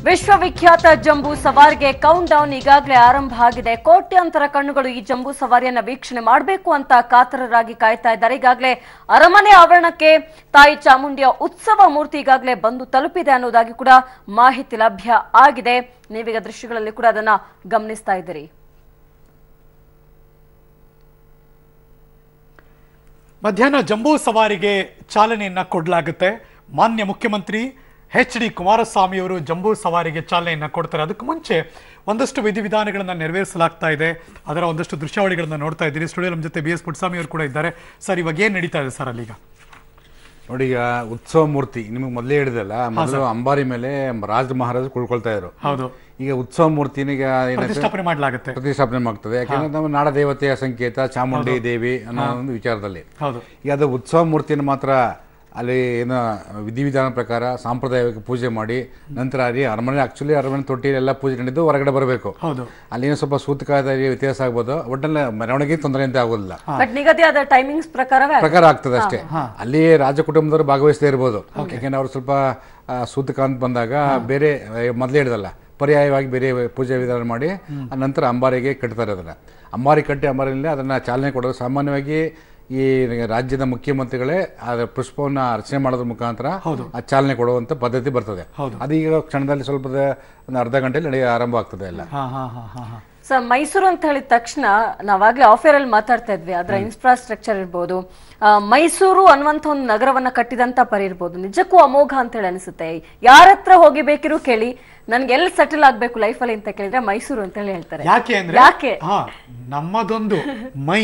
ವಿಶ್ವವಿಖ್ಯಾತ ಜಂಬೂ ಸವಾರಿಗೆ count down ಈಗಾಗಲೇ ಆರಂಭ ಆಗಿದೆ ಕೋಟ್ಯಾಂತರ ಕಣ್ಣುಗಳು ಈ ಜಂಬೂ ಸವಾರಿಯನ್ನ ವೀಕ್ಷಣೆ ಮಾಡಬೇಕು ಅಂತ ಕಾತರರಾಗಿ ಕಾಯ್ತಾ ಇದ್ದಾರೆ ಈಗಾಗಲೇ ಅರಮನೆ ಆವರಣಕ್ಕೆ ತಾಯಿ ಚಾಮುಂಡಿಯ ಉತ್ಸವ ಮೂರ್ತಿ ಈಗಾಗಲೇ ಬಂದು ತಲುಪಿದೆ ಅನ್ನೋದಾಗಿ ಕೂಡ ಮಾಹಿತಿ ಲಭ್ಯ ಆಗಿದೆ ನೀವೀಗ ದೃಶ್ಯಗಳಲ್ಲಿ ಕೂಡ ಅದನ್ನ ಗಮನಿಸ್ತಾ ಇದ್ದೀರಿ ಮಧ್ಯಾಹ್ನ ಜಂಬೂ ಸವಾರಿಗೆ ಚಾಲನೆಯನ್ನ ಕೊಡಲಾಗುತ್ತೆ ಮಾನ್ಯ ಮುಖ್ಯಮಂತ್ರಿ ಎಚ್ ಡಿ ಕುಮಾರಸ್ವಾಮಿ ಅವರು ಜಂಬೂ ಸವಾರಿಗೆ ಚಾಲನೆಯನ್ನ ಕೊಡ್ತಾರೆ ಅದಕ್ಕೆ ಮುಂಚೆ ಒಂದಷ್ಟು ವಿಧಿವಿಧಾನಗಳನ್ನ ನೆರವೇರಿಸಲಾಗ್ತಾ ಇದೆ ಅದರ ಒಂದಷ್ಟು ದೃಶ್ಯಾವಳಿಗಳನ್ನ ನೋಡ್ತಾ ಇದ್ದೀರಿ ಸ್ಟುಡಿಯೋ ನಮ್ಮ ಜೊತೆ ಬಿ ಎಸ್ ಪುಟ್ಸ್ವಾಮಿ ಅವರು ಕೂಡ ಇದ್ದಾರೆ ಸರ್ ಇವಾಗ ಏನ್ ನಡೀತಾ ಇದೆ ಸರ್ ಅಲ್ಲೀಗ ನೋಡಿ ಈಗ ಉತ್ಸವ ಮೂರ್ತಿ ನಿಮಗೆ ಮೊದಲೇ ಹೇಳಿದಲ್ಲ ಮೊದಲು ಅಂಬಾರಿ ಮೇಲೆ ರಾಜ ಮಹಾರಾಜರು ಕುಳ್ಕೊಳ್ತಾ ಇದ್ರು ಹೌದು ಈಗ ಉತ್ಸವ ಮೂರ್ತಿನಿಗ ಏನಾಯ್ತು ಪ್ರತಿಷ್ಠಾಪನೆ ಮಾಡಲಾಗುತ್ತೆ ಪ್ರತಿಷ್ಠಾಪನೆ ಮಾಡ್ತದೆ ಯಾಕಂದ್ರೆ ನಮ್ಮ ನಾಡ ದೇವತೆಯ ಸಂಕೇತ ಚಾಮುಂಡಿ ದೇವಿ ಅನ್ನೋ ಒಂದು ವಿಚಾರದಲ್ಲಿ ಹೌದು ಈಗ ಅದು ಉತ್ಸವ ಮೂರ್ತಿಯನ್ನು ಮಾತ್ರ ಅಲ್ಲಿ ಏನೋ ವಿಧಿವಿಧಾನ ಪ್ರಕಾರ ಸಾಂಪ್ರದಾಯಿಕ ಪೂಜೆ ಮಾಡಿ ನಂತರ ಅಲ್ಲಿ ಅರಮನೆ ಆಕ್ಚುಲಿ ಅರಮನೆ ತೊಟ್ಟಿಲೆಲ್ಲ ಪೂಜೆ ನಡೆದು ಹೊರಗಡೆ ಬರಬೇಕು ಹೌದು ಅಲ್ಲಿನ ಸ್ವಲ್ಪ ಸೂತಕದ ವ್ಯತ್ಯಾಸ ಆಗ್ಬೋದು ಒಟ್ಟಲ್ಲಿ ಮೆರವಣಿಗೆ ತೊಂದರೆ ಅಂತ ಆಗೋದಿಲ್ಲ ಬಟ್ ನಿಗದಿಯಾದ ಟೈಮಿಂಗ್ಸ್ ಪ್ರಕಾರವೇ ಆಗಿದೆ. ಪ್ರಕಾರ ಆಗ್ತದೆ ಅಷ್ಟೇ ಅಲ್ಲಿ ರಾಜ ಕುಟುಂಬದವರು ಭಾಗವಹಿಸದೇ ಇರ್ಬೋದು ಯಾಕೆಂದ್ರೆ ಅವ್ರು ಸ್ವಲ್ಪ ಆ, ಸೂತಕ ಅಂತ ಬಂದಾಗ ಬೇರೆ ಮೊದಲೇ ಹೇಳಿದಲ್ಲ ಪರ್ಯಾಯವಾಗಿ ಬೇರೆ ಪೂಜೆ ವಿಧಾನ ಮಾಡಿ ಆ ನಂತರ ಅಂಬಾರಿಗೆ ಕಟ್ತಾರೆ ಅದನ್ನ ಅಂಬಾರಿ ಕಟ್ಟಿ ಅಂಬಾರಿನಲ್ಲಿ ಅದನ್ನ ಚಾಲನೆ ಕೊಡೋದು ಸಾಮಾನ್ಯವಾಗಿ ಈ ರಾಜ್ಯದ ಮುಖ್ಯಮಂತ್ರಿಗಳೇ ಅದರ ಪುಷ್ಪವನ್ನ ಅರ್ಚನೆ ಮಾಡೋದ್ರ ಮುಖಾಂತರ ಆ ಚಾಲನೆ ಕೊಡುವಂತ ಪದ್ಧತಿ ಬರ್ತದೆ ಅದೀಗ ಕ್ಷಣದಲ್ಲಿ ಸ್ವಲ್ಪ ಒಂದು ಅರ್ಧ ಗಂಟೆಯಲ್ಲಿ ನಡೆಯ ಆರಂಭ ಆಗ್ತದೆ ಎಲ್ಲ ಹಾ ಹಾ ಹಾ ಹಾ ಹಾ ಸರ್ ಮೈಸೂರು ಅಂತ ಹೇಳಿದ ತಕ್ಷಣ ನಾವಾಗ್ಲೇ ಆಫೇರ್ ಅಲ್ಲಿ ಮಾತಾಡ್ತಾ ಇದ್ವಿ ಅದರ ಇನ್ಫ್ರಾಸ್ಟ್ರಕ್ಚರ್ ಇರ್ಬೋದು ಆ, ಮೈಸೂರು ಅನ್ನುವಂಥ ಒಂದು ನಗರವನ್ನ ಕಟ್ಟಿದಂತ ಪರಿ ಇರ್ಬೋದು ನಿಜಕ್ಕೂ ಅಮೋಘ ಅಂತ ಹೇಳಿ ಅನಿಸುತ್ತೆ ಯಾರ ಹತ್ರ ಹೋಗಿ ಬೇಕಿರೋ ಕೇಳಿ ನನ್ಗೆ ಎಲ್ಲಿ ಸೆಟಲ್ ಆಗ್ಬೇಕು ಲೈಫಲ್ಲಿ ಅಂತ ಕೇಳಿದ್ರೆ ಮೈಸೂರು ಅಂತ ಹೇಳಿ ಹೇಳ್ತಾರೆ ಯಾಕೆ ಅಂದ್ರೆ ಯಾಕೆ ಹಾ ನಮ್ಮದೊಂದು ಮೈ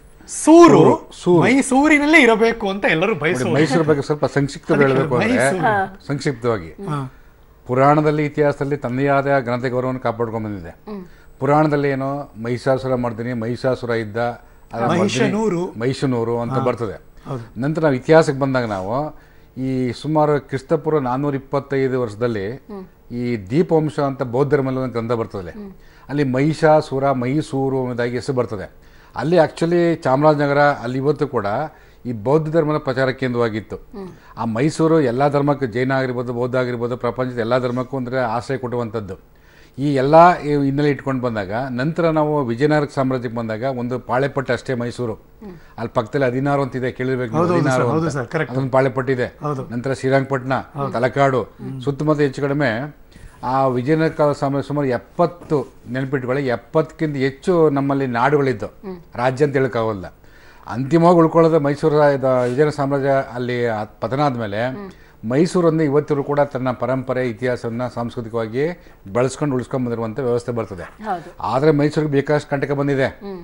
ಸೂರು ಸೂರು. ಮೈಸೂರಿನಲ್ಲೇ ಇರಬೇಕು ಅಂತ ಎಲ್ಲರೂ ಬಯಸುವ ಮೈಸೂರು ಬಗ್ಗೆ ಸ್ವಲ್ಪ ಸಂಕ್ಷಿಪ್ತ ಹೇಳಬೇಕು ಅಂದ್ರೆ ಮೈಸೂರು. ಸಂಕ್ಷಿಪ್ತವಾಗಿ ಪುರಾಣದಲ್ಲಿ ಇತಿಹಾಸದಲ್ಲಿ ತನ್ನದೇ ಆದ ಘನತೆ ಗೌರವವನ್ನು ಕಾಪಾಡ್ಕೊಂಡ್ ಬಂದಿದೆ ಪುರಾಣದಲ್ಲಿ ಏನೋ ಮಹಿಷಾಸುರ ಮಾಡ್ತೀನಿ ಮಹಿಷಾಸುರ ಇದ್ದ ಅದರ ಮರ್ದಿನಿ- ಮಹಿಷನೂರು. ಮಹಿಷನೂರು ಅಂತ ಬರ್ತದೆ ನಂತರ ನಾವು ಇತಿಹಾಸಕ್ಕೆ ಬಂದಾಗ ನಾವು ಈ ಸುಮಾರು ಕ್ರಿಸ್ತಪೂರ್ವ ನಾನ್ನೂರ ಇಪ್ಪತ್ತೈದು ವರ್ಷದಲ್ಲಿ ಈ ದೀಪವಂಶ ಅಂತ ಬೌದ್ಧ ಧರ್ಮದಲ್ಲಿ ಒಂದು ಗ್ರಂಥ ಬರ್ತದೆ ಅಲ್ಲಿ ಮಹಿಷಾಸುರ ಮೈಸೂರು ಅನ್ನೋದಾಗಿ ಹೆಸರು ಬರ್ತದೆ ಅಲ್ಲಿ ಆಕ್ಚುಲಿ ಚಾಮರಾಜನಗರ ಅಲ್ಲಿ ಇವತ್ತು ಕೂಡ ಈ ಬೌದ್ಧ ಧರ್ಮದ ಪ್ರಚಾರ ಕೇಂದ್ರವಾಗಿತ್ತು ಆ ಮೈಸೂರು ಎಲ್ಲ ಧರ್ಮಕ್ಕೂ ಜೈನ ಆಗಿರ್ಬೋದು ಬೌದ್ಧ ಆಗಿರ್ಬೋದು ಪ್ರಪಂಚದ ಎಲ್ಲ ಧರ್ಮಕ್ಕೂ ಅಂದರೆ ಆಶ್ರಯ ಕೊಡುವಂಥದ್ದು ಈ ಎಲ್ಲ ಈ ಹಿನ್ನೆಲೆ ಇಟ್ಕೊಂಡು ಬಂದಾಗ ನಂತರ ನಾವು ವಿಜಯನಗರ ಸಾಮ್ರಾಜ್ಯಕ್ಕೆ ಬಂದಾಗ ಒಂದು ಪಾಳೆಪಟ್ಟು ಅಷ್ಟೇ ಮೈಸೂರು ಅಲ್ಲಿ ಪಕ್ಕದಲ್ಲಿ ಹದಿನಾರು ಅಂತ ಇದೆ ಕೇಳಿರ್ಬೇಕು ನೀವು, ಹೌದು, ಹೌದು ಹದಿನಾರು ಸರ್, ಹೌದು ಅಂತ. Sir, correct. ಅದೊಂದು ಪಾಳೆಪಟ್ಟು ಇದೆ ನಂತರ ಶ್ರೀರಂಗಪಟ್ಟಣ ತಲಕಾಡು ಸುತ್ತಮುತ್ತ ಹೆಚ್ಚು ಕಡಿಮೆ ಆ ವಿಜಯನಗರ ಕಾಲ ಸಮಯ ಸುಮಾರು ಎಪ್ಪತ್ತು ನೆನಪಿಟ್ಕೊಳ್ಳಿ ಎಪ್ಪತ್ತಕ್ಕಿಂತ ಹೆಚ್ಚು ನಮ್ಮಲ್ಲಿ ನಾಡುಗಳಿದ್ದು ರಾಜ್ಯ ಅಂತ ಹೇಳಕ್ಕಾಗಲ್ಲ ಅಂತಿಮವಾಗಿ ಉಳ್ಕೊಳ್ಳೋದು ಮೈಸೂರು ರಾ- ಇದು ವಿಜಯನಗರ ಸಾಮ್ರಾಜ್ಯ ಅಲ್ಲಿ ಆ ಪತನ ಆದಮೇಲೆ ಮೈಸೂರನ್ನು ಇವತ್ತಿಗೂ ಕೂಡ ತನ್ನ ಪರಂಪರೆ ಇತಿಹಾಸವನ್ನು ಸಾಂಸ್ಕೃತಿಕವಾಗಿ ಬೆಳೆಸ್ಕೊಂಡು ಉಳಿಸ್ಕೊಂಡು ಬಂದಿರುವಂಥ ವ್ಯವಸ್ಥೆ ಬರ್ತದೆ ಹೌದು ಆದರೆ ಮೈಸೂರಿಗೆ ಬೇಕಾದಷ್ಟು ಕಂಟಕ ಬಂದಿದೆ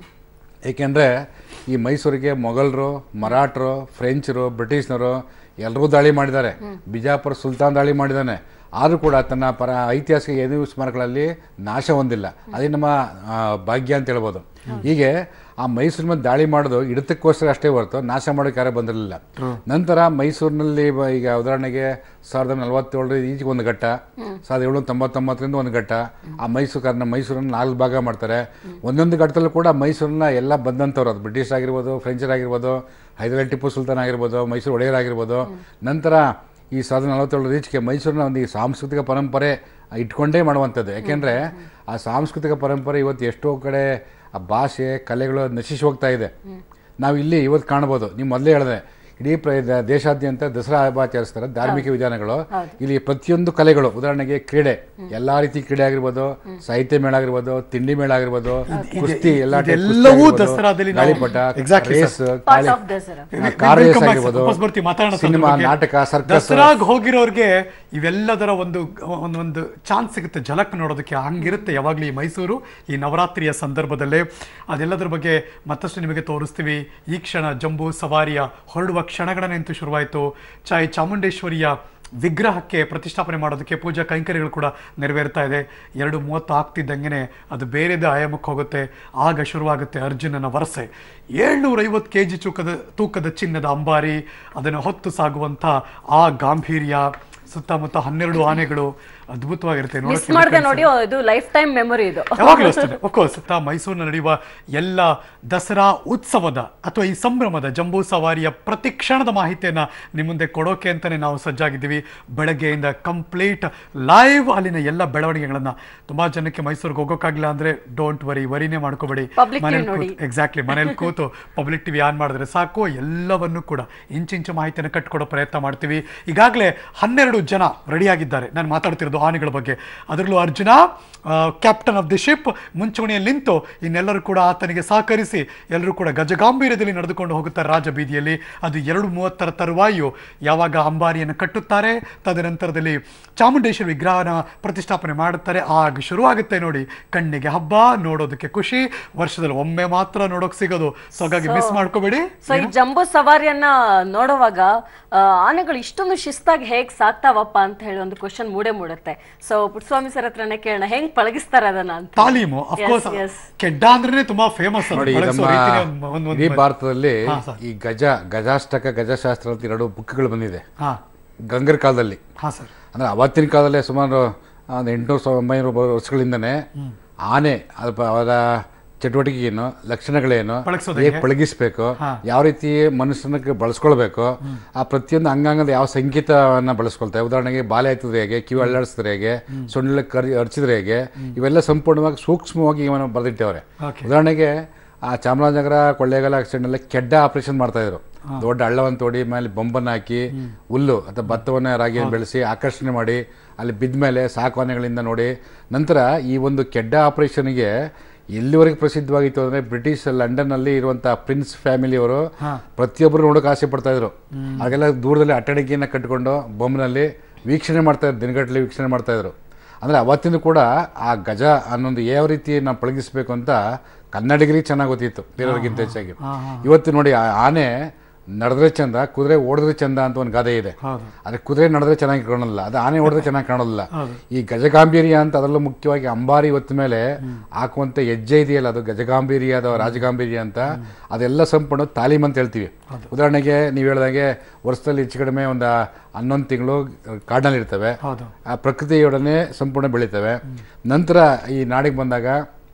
ಏಕೆಂದರೆ ಈ ಮೈಸೂರಿಗೆ ಮೊಘಲರು ಮರಾಠರು ಫ್ರೆಂಚರು ಬ್ರಿಟಿಷ್ನರು ಎಲ್ಲರೂ ದಾಳಿ ಮಾಡಿದ್ದಾರೆ ಬಿಜಾಪುರ ಸುಲ್ತಾನ್ ದಾಳಿ ಮಾಡಿದ್ದಾನೆ ಆದರೂ ಕೂಡ ತನ್ನ ಪರ ಐತಿಹಾಸಿಕ ಏನೂ ಸ್ಮಾರಕಗಳಲ್ಲಿ ನಾಶ ಹೊಂದಿಲ್ಲ ಅದೇ ನಮ್ಮ ಆ, ಭಾಗ್ಯ ಅಂತ ಹೇಳ್ಬೋದು ಹೀಗೆ ಆ ಮೈಸೂರಿನ ಮೇಲೆ ದಾಳಿ ಮಾಡೋದು ಹಿಡಿತಕ್ಕೋಸ್ಕರ ಅಷ್ಟೇ ಹೊರತು ನಾಶ ಮಾಡೋಕೆ ಯಾರೇ ಬಂದಿರಲಿಲ್ಲ ನಂತರ ಮೈಸೂರಿನಲ್ಲಿ ಬ- ಈಗ ಉದಾಹರಣೆಗೆ ಸಾವಿರದ ನಲವತ್ತೇಳರ ಈಚೆಗೆ ಒಂದು ಘಟ್ಟ ಸಾವಿರದ ಏಳ್ನೂರ ತೊಂಬತ್ತೊಂಬತ್ತರಿಂದ ಒಂದು ಘಟ್ಟ ಆ ಮೈಸೂರು ಕಾರಣ ಮೈಸೂರನ್ನು ನಾಲ್ಕು ಭಾಗ ಮಾಡ್ತಾರೆ ಒಂದೊಂದು ಘಟ್ಟದಲ್ಲೂ ಕೂಡ ಮೈಸೂರನ್ನ ಎಲ್ಲ ಬಂದಂಥವ್ರು ಅದು ಬ್ರಿಟಿಷ್ ಆಗಿರ್ಬೋದು ಫ್ರೆಂಚರ್ ಆಗಿರ್ಬೋದು ಹೈದರಾಬಾದ್ ಟಿಪ್ಪು ಸುಲ್ತಾನ್ ಆಗಿರ್ಬೋದು ಮೈಸೂರು ಒಡೆಯರ್ ಆಗಿರ್ಬೋದು ನಂತರ ಈ ಸಾವಿರದ ನಲವತ್ತೇಳರ ಈಚೆಗೆ ಮೈಸೂರಿನ ಒಂದು ಈ ಸಾಂಸ್ಕೃತಿಕ ಪರಂಪರೆ ಇಟ್ಕೊಂಡೇ ಮಾಡುವಂಥದ್ದು ಯಾಕೆಂದರೆ ಆ ಸಾಂಸ್ಕೃತಿಕ ಪರಂಪರೆ ಇವತ್ತು ಎಷ್ಟೋ ಕಡೆ ಆ ಭಾಷೆ ಕಲೆಗಳು ನಶಿಸಿ ಹೋಗ್ತಾ ಇದೆ ನಾವು ಇಲ್ಲಿ ಇವತ್ತು ಕಾಣ್ಬೋದು ನೀವು ಮೊದಲೇ ಹೇಳಿದೆ ಇಡೀ ಪ್ರ ದ- ದೇಶಾದ್ಯಂತ ದಸರಾ ಹಬ್ಬ ಆಚರಿಸ್ತಾರೆ ಧಾರ್ಮಿಕ ವಿಧಾನಗಳು ಇಲ್ಲಿ ಪ್ರತಿಯೊಂದು ಕಲೆಗಳು ಉದಾಹರಣೆಗೆ ಕ್ರೀಡೆ ಎಲ್ಲಾ ರೀತಿ ಕ್ರೀಡೆ ಆಗಿರ್ಬೋದು ಸಾಹಿತ್ಯ ಮೇಳ ಆಗಿರ್ಬೋದು ತಿಂಡಿ ಮೇಳ ಆಗಿರ್ಬೋದು ಕುಸ್ತಿ ಎಲ್ಲ type ಕುಸ್ತಿ ಇದೆಲ್ಲವೂ ಆಗಿರ್ಬೋದು, ದಸರಾದಲ್ಲಿ ನಾವು- ಗಾಳಿಪಟ Exactly, ರೇಸ್ ಪಾರ್ಟ್ ಕಾಳಿ of Dasara car race Welcome back, ಆಗಿರ್ಬೋದು ವಾಪಸ್ ಬರ್ತೀವಿ, ಮಾತಾಡೋಣ ಸರ್ ಸಿನಿಮಾ ಅದ್ರ ಬಗ್ಗೆ. ನಾಟಕ ಸರ್ಕಸ್ ದಸರಾಗ್ ಹೋಗಿರೋರ್ಗೆ ಇವೆಲ್ಲದರ ಒಂದು ಒಂದು ಒಂದು ಚಾನ್ಸ್ ಸಿಗುತ್ತೆ ಝಲಕ್ ನೋಡೋದಕ್ಕೆ ಹಂಗಿರುತ್ತೆ ಯಾವಾಗಲೂ ಈ ಮೈಸೂರು ಈ ನವರಾತ್ರಿಯ ಸಂದರ್ಭದಲ್ಲೇ ಅದೆಲ್ಲದರ ಬಗ್ಗೆ ಮತ್ತಷ್ಟು ನಿಮಗೆ ತೋರಿಸ್ತೀವಿ ಈ ಕ್ಷಣ ಜಂಬೂ ಸವಾರಿಯ ಹೊರಡುವ ಕ್ಷಣಗಳ ನಿಂತು ಶುರುವಾಯಿತು ಚಾಯ್ ಚಾಮುಂಡೇಶ್ವರಿಯ ವಿಗ್ರಹಕ್ಕೆ ಪ್ರತಿಷ್ಠಾಪನೆ ಮಾಡೋದಕ್ಕೆ ಪೂಜಾ ಕೈಂಕರ್ಯಗಳು ಕೂಡ ನೆರವೇರ್ತಾ ಇದೆ ಎರಡು ಮೂವತ್ತು ಆಗ್ತಿದ್ದಂಗೆ ಅದು ಬೇರೆದೇ ಆಯಾಮಕ್ಕೆ ಹೋಗುತ್ತೆ ಆಗ ಶುರುವಾಗುತ್ತೆ ಅರ್ಜುನನ ವರಸೆ ಏಳ್ನೂರೈವತ್ತು ಕೆ ಜಿ ತೂಕದ ತೂಕದ ಚಿನ್ನದ ಅಂಬಾರಿ ಅದನ್ನು ಹೊತ್ತು ಸಾಗುವಂಥ ಆ ಗಾಂಭೀರ್ಯ ಸುತ್ತಮುತ್ತ ಹನ್ನೆರಡು ಆನೆಗಳು ಅದ್ಭುತವಾಗಿರುತ್ತೆ ಮಿಸ್ ನೋಡೋಕೆ ಮಾಡದೆ ನೋಡಿ ಇದು ಲೈಫ್ ಟೈಮ್ ಮೆಮೊರಿ ಇದು ಯಾವಾಗಲೂ ಅಷ್ಟೇ ಅಫ್ಕೋರ್ಸ್ ಮೈಸೂರಿನಲ್ಲಿ ನಡೆಯುವ ಎಲ್ಲ ದಸರಾ ಉತ್ಸವದ ಅಥವಾ ಈ ಸಂಭ್ರಮದ ಜಂಬೂ ಸವಾರಿಯ ಪ್ರತಿ ಕ್ಷಣದ ಮಾಹಿತಿಯನ್ನ ನಿಮ್ಮ ಮುಂದೆ ಕೊಡೋಕೆ ಅಂತಾನೆ ನಾವು ಸಜ್ಜಾಗಿದ್ದೀವಿ ಬೆಳಗ್ಗೆಯಿಂದ ಕಂಪ್ಲೀಟ್ ಲೈವ್ ಅಲ್ಲಿನ ಎಲ್ಲ ಬೆಳವಣಿಗೆಗಳನ್ನ ತುಂಬಾ ಜನಕ್ಕೆ ಮೈಸೂರಿಗೆ ಹೋಗೋಕ್ಕಾಗಿಲ್ಲ ಅಂದ್ರೆ ಡೋಂಟ್ ವರಿ ವರಿನೇ ಮಾಡ್ಕೋಬೇಡಿ Public TV ನೋಡಿ. ಎಕ್ಸಾಕ್ಟ್ಲಿ ಮನೇಲಿ ಕೂತು ಪಬ್ಲಿಕ್ ಟಿವಿ ಆನ್ ಮಾಡಿದ್ರೆ ಸಾಕು ಎಲ್ಲವನ್ನು ಕೂಡ ಇಂಚಿಂಚು ಮಾಹಿತಿಯನ್ನು ಕಟ್ಕೊಡೋ ಪ್ರಯತ್ನ ಮಾಡ್ತೀವಿ ಈಗಾಗಲೇ ಹನ್ನೆರಡು ಜನ ರೆಡಿಯಾಗಿದ್ದಾರೆ ನಾನು ಮಾತಾಡ್ತಿರೋದು ಆನೆಗಳ ಬಗ್ಗೆ ಅದರಲ್ಲೂ Arjuna captain of the ship ಮುಂಚೂಣಿಯಲ್ಲಿ ನಿಂತು ಇನ್ನೆಲ್ಲರೂ ಕೂಡ ಆತನಿಗೆ ಸಹಕರಿಸಿ ಎಲ್ಲರೂ ಕೂಡ ಗಜಗಾಂಭೀರ್ಯದಲ್ಲಿ ನಡೆದುಕೊಂಡು ಹೋಗುತ್ತಾರೆ ರಾಜ ಬೀದಿಯಲ್ಲಿ ಅದು ಎರಡು ಮೂವತ್ತರ ತರುವಾಯು ಯಾವಾಗ ಅಂಬಾರಿಯನ್ನು ಕಟ್ಟುತ್ತಾರೆ ತದನಂತರದಲ್ಲಿ ಚಾಮುಂಡೇಶ್ವರಿ ವಿಗ್ರಹನ ಪ್ರತಿಷ್ಠಾಪನೆ ಮಾಡುತ್ತಾರೆ ಆಗ ಶುರುವಾಗುತ್ತೆ ನೋಡಿ ಕಣ್ಣಿಗೆ ಹಬ್ಬ ನೋಡೋದಕ್ಕೆ ಖುಷಿ ವರ್ಷದಲ್ಲಿ ಒಮ್ಮೆ ಮಾತ್ರ ನೋಡೋಕೆ ಸಿಗೋದು ಸೊ ಹಾಗಾಗಿ ಮಿಸ್ ಮಾಡ್ಕೋಬೇಡಿ ಸೊ ಈ ಜಂಬೂ ಸವಾರಿಯನ್ನ ನೋಡುವಾಗ ಆ, ಆನೆಗಳು ಇಷ್ಟೊಂದು ಶಿಸ್ತಾಗಿ ಹೇಗ್ ಸಾಕ್ತಾವಪ್ಪ ಅಂತ ಹೇಳಿ ಒಂದು ಕ್ವಶನ್ ಮೂಡೇ ಮೂಡುತ್ತೆ ಸೊ ಪುಟ್ಟಸ್ವಾಮಿ ಸರ್ ಹತ್ರನೇ ಕೇಳೋಣ ಹೆಂಗ್ ಪಳಗಿಸ್ತಾರೆ ಅದನ್ನ ಅಂತ ತಾಲೀಮು ಅಫ್ಕೋರ್ಸ್ Yes, yes. ಕೆಡ್ಡ ಅಂದ್ರೆ ತುಂಬಾ ಫೇಮಸ್ ನೋಡಿ ನಮ್ಮ ಇಡೀ ಭಾರತದಲ್ಲಿ ಈ ಗಜ ಗಜಾಷ್ಟಕ ಗಜಶಾಸ್ತ್ರ ಅಂತ ಎರಡು ಬುಕ್ಗಳು ಬಂದಿದೆ ಹಾ ಗಂಗರ ಕಾಲದಲ್ಲಿ ಹಾ ಸರ್ ಅಂದ್ರೆ ಅವತ್ತಿನ ಕಾಲದಲ್ಲೇ ಸುಮಾರು ಒಂದು ಎಂಟುನೂರು ಸಾವಿರ ಒಂಬೈನೂರು ವರ್ಷಗಳಿಂದನೇ ಆನೆ ಅಲ್ಪ ಅವರ ಚಟುವಟಿಕೆ ಏನು ಲಕ್ಷಣಗಳೇನು ಪಳಗ್ಸೋದು ಹೇಗೆ ಪಳಗಿಸ್ಬೇಕು ಯಾವ ರೀತಿ ಮನುಷ್ಯನಕ್ಕೆ ಬಳಸ್ಕೊಳ್ಬೇಕು ಆ ಪ್ರತಿಯೊಂದು ಅಂಗಾಂಗದ ಯಾವ ಸಂಗೀತವನ್ನ ಬಳಸ್ಕೊಳ್ತಾರೆ ಉದಾಹರಣೆಗೆ ಬಾಲೆ ಎತ್ತಿದ್ರೆ ಹೇಗೆ ಕಿವಿ ಅಳ್ಳಾಡಿಸಿದ್ರೆ ಹೇಗೆ ಸೊಳ್ಳೆ ಕರಿ ಅರ್ಚಿದ್ರೆ ಹೇಗೆ ಇವೆಲ್ಲ ಸಂಪೂರ್ಣವಾಗಿ ಸೂಕ್ಷ್ಮವಾಗಿ ಇವನು ಬರೆದಿಟ್ಟವ್ರೆ Okay. ಉದಾಹರಣೆಗೆ ಆ ಚಾಮರಾಜನಗರ ಕೊಳ್ಳೇಗಾಲ ಆಕ್ಸಿಡೆಂಟ್ ಕೆಡ್ಡ ಆಪರೇಷನ್ ಮಾಡ್ತಾ ಇದ್ರು ದೊಡ್ಡ ಹಳ್ಳವನ್ನು ತೋಡಿ ಮೇಲೆ ಬೊಂಬನ್ನು ಹಾಕಿ ಹುಲ್ಲು ಅಥವಾ ಭತ್ತವನ್ನ ರಾಗಿಯನ್ನು ಬೆಳೆಸಿ ಆಕರ್ಷಣೆ ಮಾಡಿ ಅಲ್ಲಿ ಬಿದ್ದ ಮೇಲೆ ಸಾಕುವಾನೆಗಳಿಂದ ನೋಡಿ ನಂತರ ಈ ಒಂದು ಕೆಡ್ಡ ಆಪರೇಷನ್ಗೆ ಎಲ್ಲಿವರೆಗೆ ಪ್ರಸಿದ್ಧವಾಗಿತ್ತು ಅಂದ್ರೆ ಬ್ರಿಟಿಷ್ ಲಂಡನ್ ಅಲ್ಲಿ ಇರುವಂತಹ ಪ್ರಿನ್ಸ್ ಫ್ಯಾಮಿಲಿಯವರು ಪ್ರತಿಯೊಬ್ಬರು ನೋಡೋಕೆ ಆಸೆ ಪಡ್ತಾ ಇದ್ರು ಆಗೆಲ್ಲ ದೂರದಲ್ಲಿ ಅಟ್ಟಡಿಗೆಯನ್ನ ಕಟ್ಟಿಕೊಂಡು ಬೊಮ್ಮನಲ್ಲಿ ವೀಕ್ಷಣೆ ಮಾಡ್ತಾ ಇದ್ರು ದಿನಗಟ್ಟಲೆ ವೀಕ್ಷಣೆ ಮಾಡ್ತಾ ಇದ್ರು ಅಂದ್ರೆ ಅವತ್ತಿನ ಕೂಡ ಆ ಗಜ ಅನ್ನೊಂದು ಯಾವ ರೀತಿ ನಾವು ಪಳಗಿಸ್ಬೇಕು ಅಂತ ಕನ್ನಡಿಗರಿಗೆ ಚೆನ್ನಾಗಿ ಗೊತ್ತಿತ್ತು ಬೇರೆಯವ್ರಿಗಿಂತ ಹೆಚ್ಚಾಗಿ ಇವತ್ತು ನೋಡಿ ಆ ಆನೆ ನಡೆದ್ರೆ ಚಂದ ಕುದುರೆ ಓಡಿದ್ರೆ ಚಂದ ಅಂತ ಒಂದು ಗಾದೆ ಇದೆ ಹೌದು. ಅದೇ ಕುದುರೆ ನಡೆದ್ರೆ ಚೆನ್ನಾಗಿ ಕಾಣೋಲ್ಲ ಅದು ಆನೆ ಹೊಡೆದ್ರೆ ಚೆನ್ನಾಗಿ ಕಾಣೋಲ್ಲ ಈ ಗಜಗಾಂಭೀರ್ಯ ಅಂತ ಅದರಲ್ಲೂ ಮುಖ್ಯವಾಗಿ ಅಂಬಾರಿ ಹೊತ್ತ ಮೇಲೆ ಹಾಕುವಂತ ಹೆಜ್ಜೆ ಇದೆಯಲ್ಲ ಅದು ಗಜಗಾಂಭೀರ್ಯ ಅಥವಾ ರಾಜಗಾಂಭೀರ್ಯ ಅಂತ ಅದೆಲ್ಲ ಸಂಪೂರ್ಣ ತಾಲೀಮ್ ಅಂತ ಹೇಳ್ತೀವಿ ಉದಾಹರಣೆಗೆ ನೀವು ಹೇಳ್ದಂಗೆ ವರ್ಷದಲ್ಲಿ ಹೆಚ್ಚು ಕಡಿಮೆ ಒಂದು ಹನ್ನೊಂದು ತಿಂಗಳು ಕಾಡಿನಲ್ಲಿ ಇರ್ತವೆ ಹೌದು ಆ ಪ್ರಕೃತಿಯೊಡನೆ ಸಂಪೂರ್ಣ ಬೆಳೀತವೆ ನಂತರ ಈ ನಾಡಿಗೆ ಬಂದಾಗ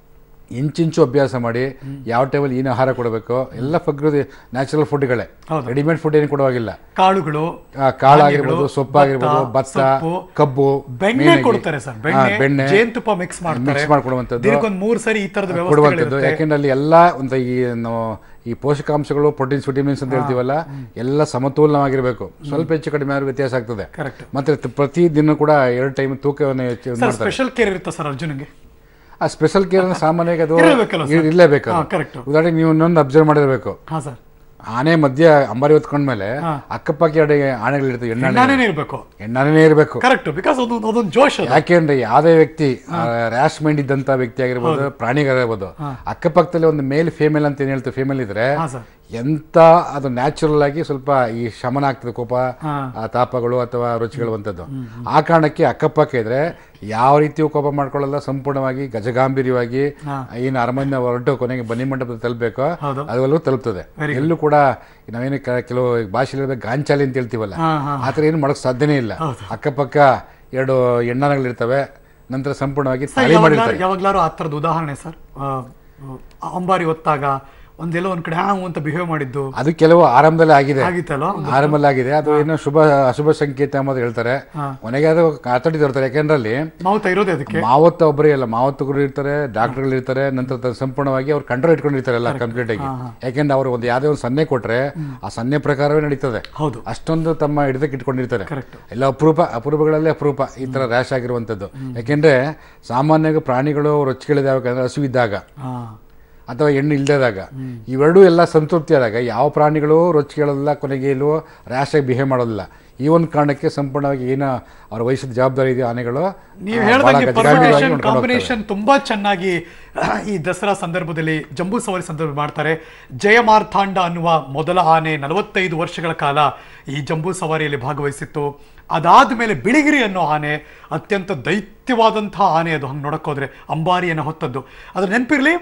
ಇಂಚಿಂಚು ಅಭ್ಯಾಸ ಮಾಡಿ ಯಾವ ಟೈಮಲ್ಲಿ ಏನು ಆಹಾರ ಕೊಡಬೇಕು ಎಲ್ಲ ಪ್ರಕೃತಿ ನ್ಯಾಚುರಲ್ ಫುಡ್ಗಳೇ ರೆಡಿಮೇಡ್ ಫುಡ್ ಏನು ಕೊಡುವಾಗಿಲ್ಲ ಕಾಳುಗಳು ಆ, ಕಾಳಾಗಿರ್ಬೋದು ಧಾನ್ಯಗಳು, ಸೊಪ್ಪಾಗಿರ್ಬೋದು ಭತ್ತ ಸೊಪ್ಪು, ಕಬ್ಬು ಬೆಣ್ಣೆ ಮೇನಾಗಿ. ಕೊಡ್ತಾರೆ ಸರ್ ಹಾ, ಬೆಣ್ಣೆ ಬೆಣ್ಣೆ ಜೇನುತುಪ್ಪ ಮಿಕ್ಸ್ ಮಾಡ್ತಾರೆ ಮಿಕ್ಸ್ ಮಾಡ್ಕೊಡುವಂಥದ್ದು ದಿನಕ್ಕೊಂದ್ ಮೂರ್ ಸರಿ ಈ ತರದ ಕೊಡುವಂಥದ್ದು ವ್ಯವಸ್ಥೆ ಯಾಕೆಂದ್ರೆ ಅಲ್ಲಿ ಎಲ್ಲ ಒಂದು ಈ ನಾವು ಈ ಪೋಷಕಾಂಶಗಳು ಪ್ರೋಟೀನ್ಸ್ ವಿಟಮಿನ್ಸ್ ಅಂತ ಹೇಳ್ತೀವಲ್ಲ ಎಲ್ಲ ಸಮತೋಲನವಾಗಿರ್ಬೇಕು ಸ್ವಲ್ಪ ಹೆಚ್ಚು ಕಡಿಮೆ ಆದ್ರೂ ವ್ಯತ್ಯಾಸ ಆಗ್ತದೆ ಕರೆಕ್ಟ್ ಮತ್ತೆ ತ- ಪ್ರತಿ ದಿನ ಕೂಡ ಎರಡು ಟೈಮ್ ತೂಕವನ್ನು ಹೆಚ್ಚು ಸರ್ ಮಾಡ್ತಾರೆ ಸ್ಪೆಷಲ್ ಕೇರ್ ಇರುತ್ತೆ ಸರ್ ಅರ್ಜುನ್ಗೆ ಆ ಸ್ಪೆಷಲ್ ಕೇರ್ ಸಾಮಾನ್ಯವಾಗಿ ಅದು ಇರ್ಲೇಬೇಕಲ್ಲ ಇರ್- ಇರ್ಲೇಬೇಕು ಅದು. ಹಾ, correct. ಉದಾಹರಣೆಗೆ ನೀವು ಇನ್ನೊಂದು ಅಬ್ಸರ್ವ್ ಮಾಡಿರ್ಬೇಕು ಹಾ ಸರ್ ಆನೆ ಮಧ್ಯ ಅಂಬಾರಿ ಹೊತ್ಕೊಂಡ್ಮೇಲೆ ಅಕ್ಕಪಕ್ಕ ಎರಡು ಆನೆಗಳಿರ್ತವೆ ಎಣ್ಣಾನೆ ನಾನೇನೇ ಇರ್ಬೇಕು ಎಣ್ಣಾನೇ ಇರಬೇಕು ಕರೆಕ್ಟ್ ಬಿಕಾಸ್ ಅದು ಅದೊಂದು ಜೋಶ್ ಅದು ಯಾಕೆಂದ್ರೆ ಯಾವುದೇ ವ್ಯಕ್ತಿ ರ್ಯಾಶ್ ಮೈಂಡ್ ಇದ್ದಂತ ವ್ಯಕ್ತಿ ಆಗಿರ್ಬೋದು ಪ್ರಾಣಿಗಳಿರ್ಬೋದು ಅಕ್ಕಪಕ್ಕದಲ್ಲಿ ಒಂದು ಮೇಲ್ ಫೇಮೇಲ್ ಅಂತ ಏನ್ ಹೇಳ್ತೀವಿ ಫೇಮೇಲ್ ಇದ್ರೆ ಹಾ ಸರ್ ಎಂತ ಅದು ನ್ಯಾಚುರಲ್ ಆಗಿ ಸ್ವಲ್ಪ ಈ ಶಮನ ಆಗ್ತದೆ ಕೋಪ ಆ ತಾಪಗಳು ಅಥವಾ ರುಚಿಗಳು ಅಂತದ್ದು ಆ ಕಾರಣಕ್ಕೆ ಅಕ್ಕಪಕ್ಕ ಇದ್ರೆ ಯಾವ ರೀತಿಯೂ ಕೋಪ ಮಾಡ್ಕೊಳ್ಳಲ್ಲ ಸಂಪೂರ್ಣವಾಗಿ ಗಜಗಾಂಭೀರ್ಯವಾಗಿ ಏನು ಅರಮನೆ ಹೊರಟು ಕೊನೆಗೆ ಬನ್ನಿ ಮಂಟಪದ ತಲುಪಬೇಕೋ ಹೌದು. ಅದೆಲ್ಲೂ ತಲುಪ್ತದೆ ಎಲ್ಲೂ ಕೂಡ ನಾವೇನು ಕ- ಕೆಲವು ಭಾಷೆಯಲ್ಲಿ ಹೇಳ್ಬೇಕು ಗಾಂಚಾಲಿ ಅಂತ ಹೇಳ್ತೀವಲ್ಲ ಹಾ, ಹಾ. ಆ ಥರ ಏನು ಮಾಡಕ್ ಸಾಧ್ಯನೇ ಇಲ್ಲ ಅಕ್ಕಪಕ್ಕ ಎರಡು ಎಣ್ಣಾನಗಳಿರ್ತವೆ ನಂತರ ಸಂಪೂರ್ಣವಾಗಿ ಸರ್ ತಾಳಿ ಮಾಡಿರ್ತಾರೆ ಯಾವಾಗ್ಲಾರು ಆ ಥರದ ಉದಾಹರಣೆ ಸರ್ ಆ, ಆ, ಅಂಬಾರಿ ಹೊತ್ತಾಗ ಒಂದೆಲ್ಲೋ ಒಂದ್ ಕಡೆ ಹಾವು ಅಂತ ಬಿಹೇವ್ ಮಾಡಿದ್ದು ಅದು ಕೆಲವು ಆರಂಭದಲ್ಲಿ ಆಗಿದೆ ಆಗಿತ್ತಲ್ವ ಆರಂಭದಲ್ಲಿ ಆಗಿದೆ ಅದು ಏನು ಶುಭ ಅಶುಭ ಸಂಕೇತ ಎಂಬುದು ಹೇಳ್ತಾರೆ ಕೊನೆಗೆ ಅದು ಕಾತಡಿ ತರ್ತಾರೆ ಯಾಕೆಂದ್ರೆ ಅಲ್ಲಿ ಮಾವುತ ಇರೋದೇ ಅದಕ್ಕೆ ಮಾವತ್ತ ಒಬ್ಬರೇ ಅಲ್ಲ ಮಾವತ್ತಗಳು ಇರ್ತಾರೆ ಡಾಕ್ಟರ್ಗಳು ಇರ್ತಾರೆ ನಂತರ ತ- ಸಂಪೂರ್ಣವಾಗಿ ಅವ್ರು ಕಂಟ್ರೋಲ್ ಇಟ್ಕೊಂಡಿರ್ತಾರೆ ಎಲ್ಲ ಕಂಪ್ಲೀಟ್ ಆಗಿ ಯಾಕೆಂದ್ರೆ ಅವರು ಒಂದು ಯಾವುದೇ ಒಂದು ಸನ್ನೆ ಕೊಟ್ರೆ ಆ ಸನ್ನೆ ಪ್ರಕಾರವೇ ನಡೀತದೆ ಹೌದು ಅಷ್ಟೊಂದು ತಮ್ಮ ಹಿಡಿದಕ್ಕೆ ಇಟ್ಕೊಂಡಿರ್ತಾರೆ Correct. ಎಲ್ಲ ಅಪರೂಪ ಅಪರೂಪಗಳಲ್ಲೇ ಅಪರೂಪ ಈ ತರ ರ್ಯಾಶ್ ಆಗಿರುವಂಥದ್ದು ಯಾಕೆಂದ್ರೆ ಸಾಮಾನ್ಯವಾಗಿ ಪ್ರಾಣಿಗಳು ರೊಚ್ಚಿಗಳಿದಾವೆ ಅಂದ್ರೆ ಹಸು ಇದ್ದಾಗ ಹಾ ಅಥವಾ ಹೆಣ್ಣು ಇಲ್ದೇದಾಗ ಇವೆರಡೂ ಎಲ್ಲ ಸಂತೃಪ್ತಿ ಆದಾಗ ಯಾವ ಪ್ರಾಣಿಗಳು ರೊಚ್ಚಿಗಳಲ್ಲ ಕೊನೆಗೆ ಎಲ್ಲೂ ರ್ಯಾಶ್ ಆಗಿ ಬಿಹೇವ್ ಮಾಡೋದಿಲ್ಲ ಈ ಒಂದು ಕಾರಣಕ್ಕೆ ಸಂಪೂರ್ಣವಾಗಿ ಏನು ಅವ್ರ ವಹಿಸಿದ ಜವಾಬ್ದಾರಿ ಇದೆ ಆನೆಗಳು ನೀವು ಆ, ಹೇಳ್ದಂಗೆ ಬಹಳ ಗಜಗಾಂಭೀರ್ಯವಾಗಿ ಪರ್ಮಿನೇಷನ್ ನೋಡ್ಕೊಂಡು ಹೋಗ್ತವೆ. ಕಾಂಬಿನೇಷನ್ ತುಂಬಾ ಚೆನ್ನಾಗಿ ಈ ದಸರಾ ಸಂದರ್ಭದಲ್ಲಿ ಜಂಬೂ ಸವಾರಿ ಸಂದರ್ಭ ಮಾಡ್ತಾರೆ ಜಯಮಾರ್ಥಾಂಡ ಅನ್ನುವ ಮೊದಲ ಆನೆ ನಲವತ್ತೈದು ವರ್ಷಗಳ ಕಾಲ ಈ ಜಂಬೂ ಸವಾರಿಯಲ್ಲಿ ಭಾಗವಹಿಸಿತ್ತು ಅದಾದ ಮೇಲೆ ಬಿಳಿಗಿರಿ ಅನ್ನೋ ಆನೆ ಅತ್ಯಂತ ದೈತ್ಯವಾದಂತಹ ಆನೆ ಅದು ಹಂಗೆ ನೋಡಕ್ಕೋದ್ರೆ ಅಂಬಾರಿಯನ್ನು ಹೊತ್ತದ್ದು ಅದ್ರ ನೆನಪಿರ್ಲಿ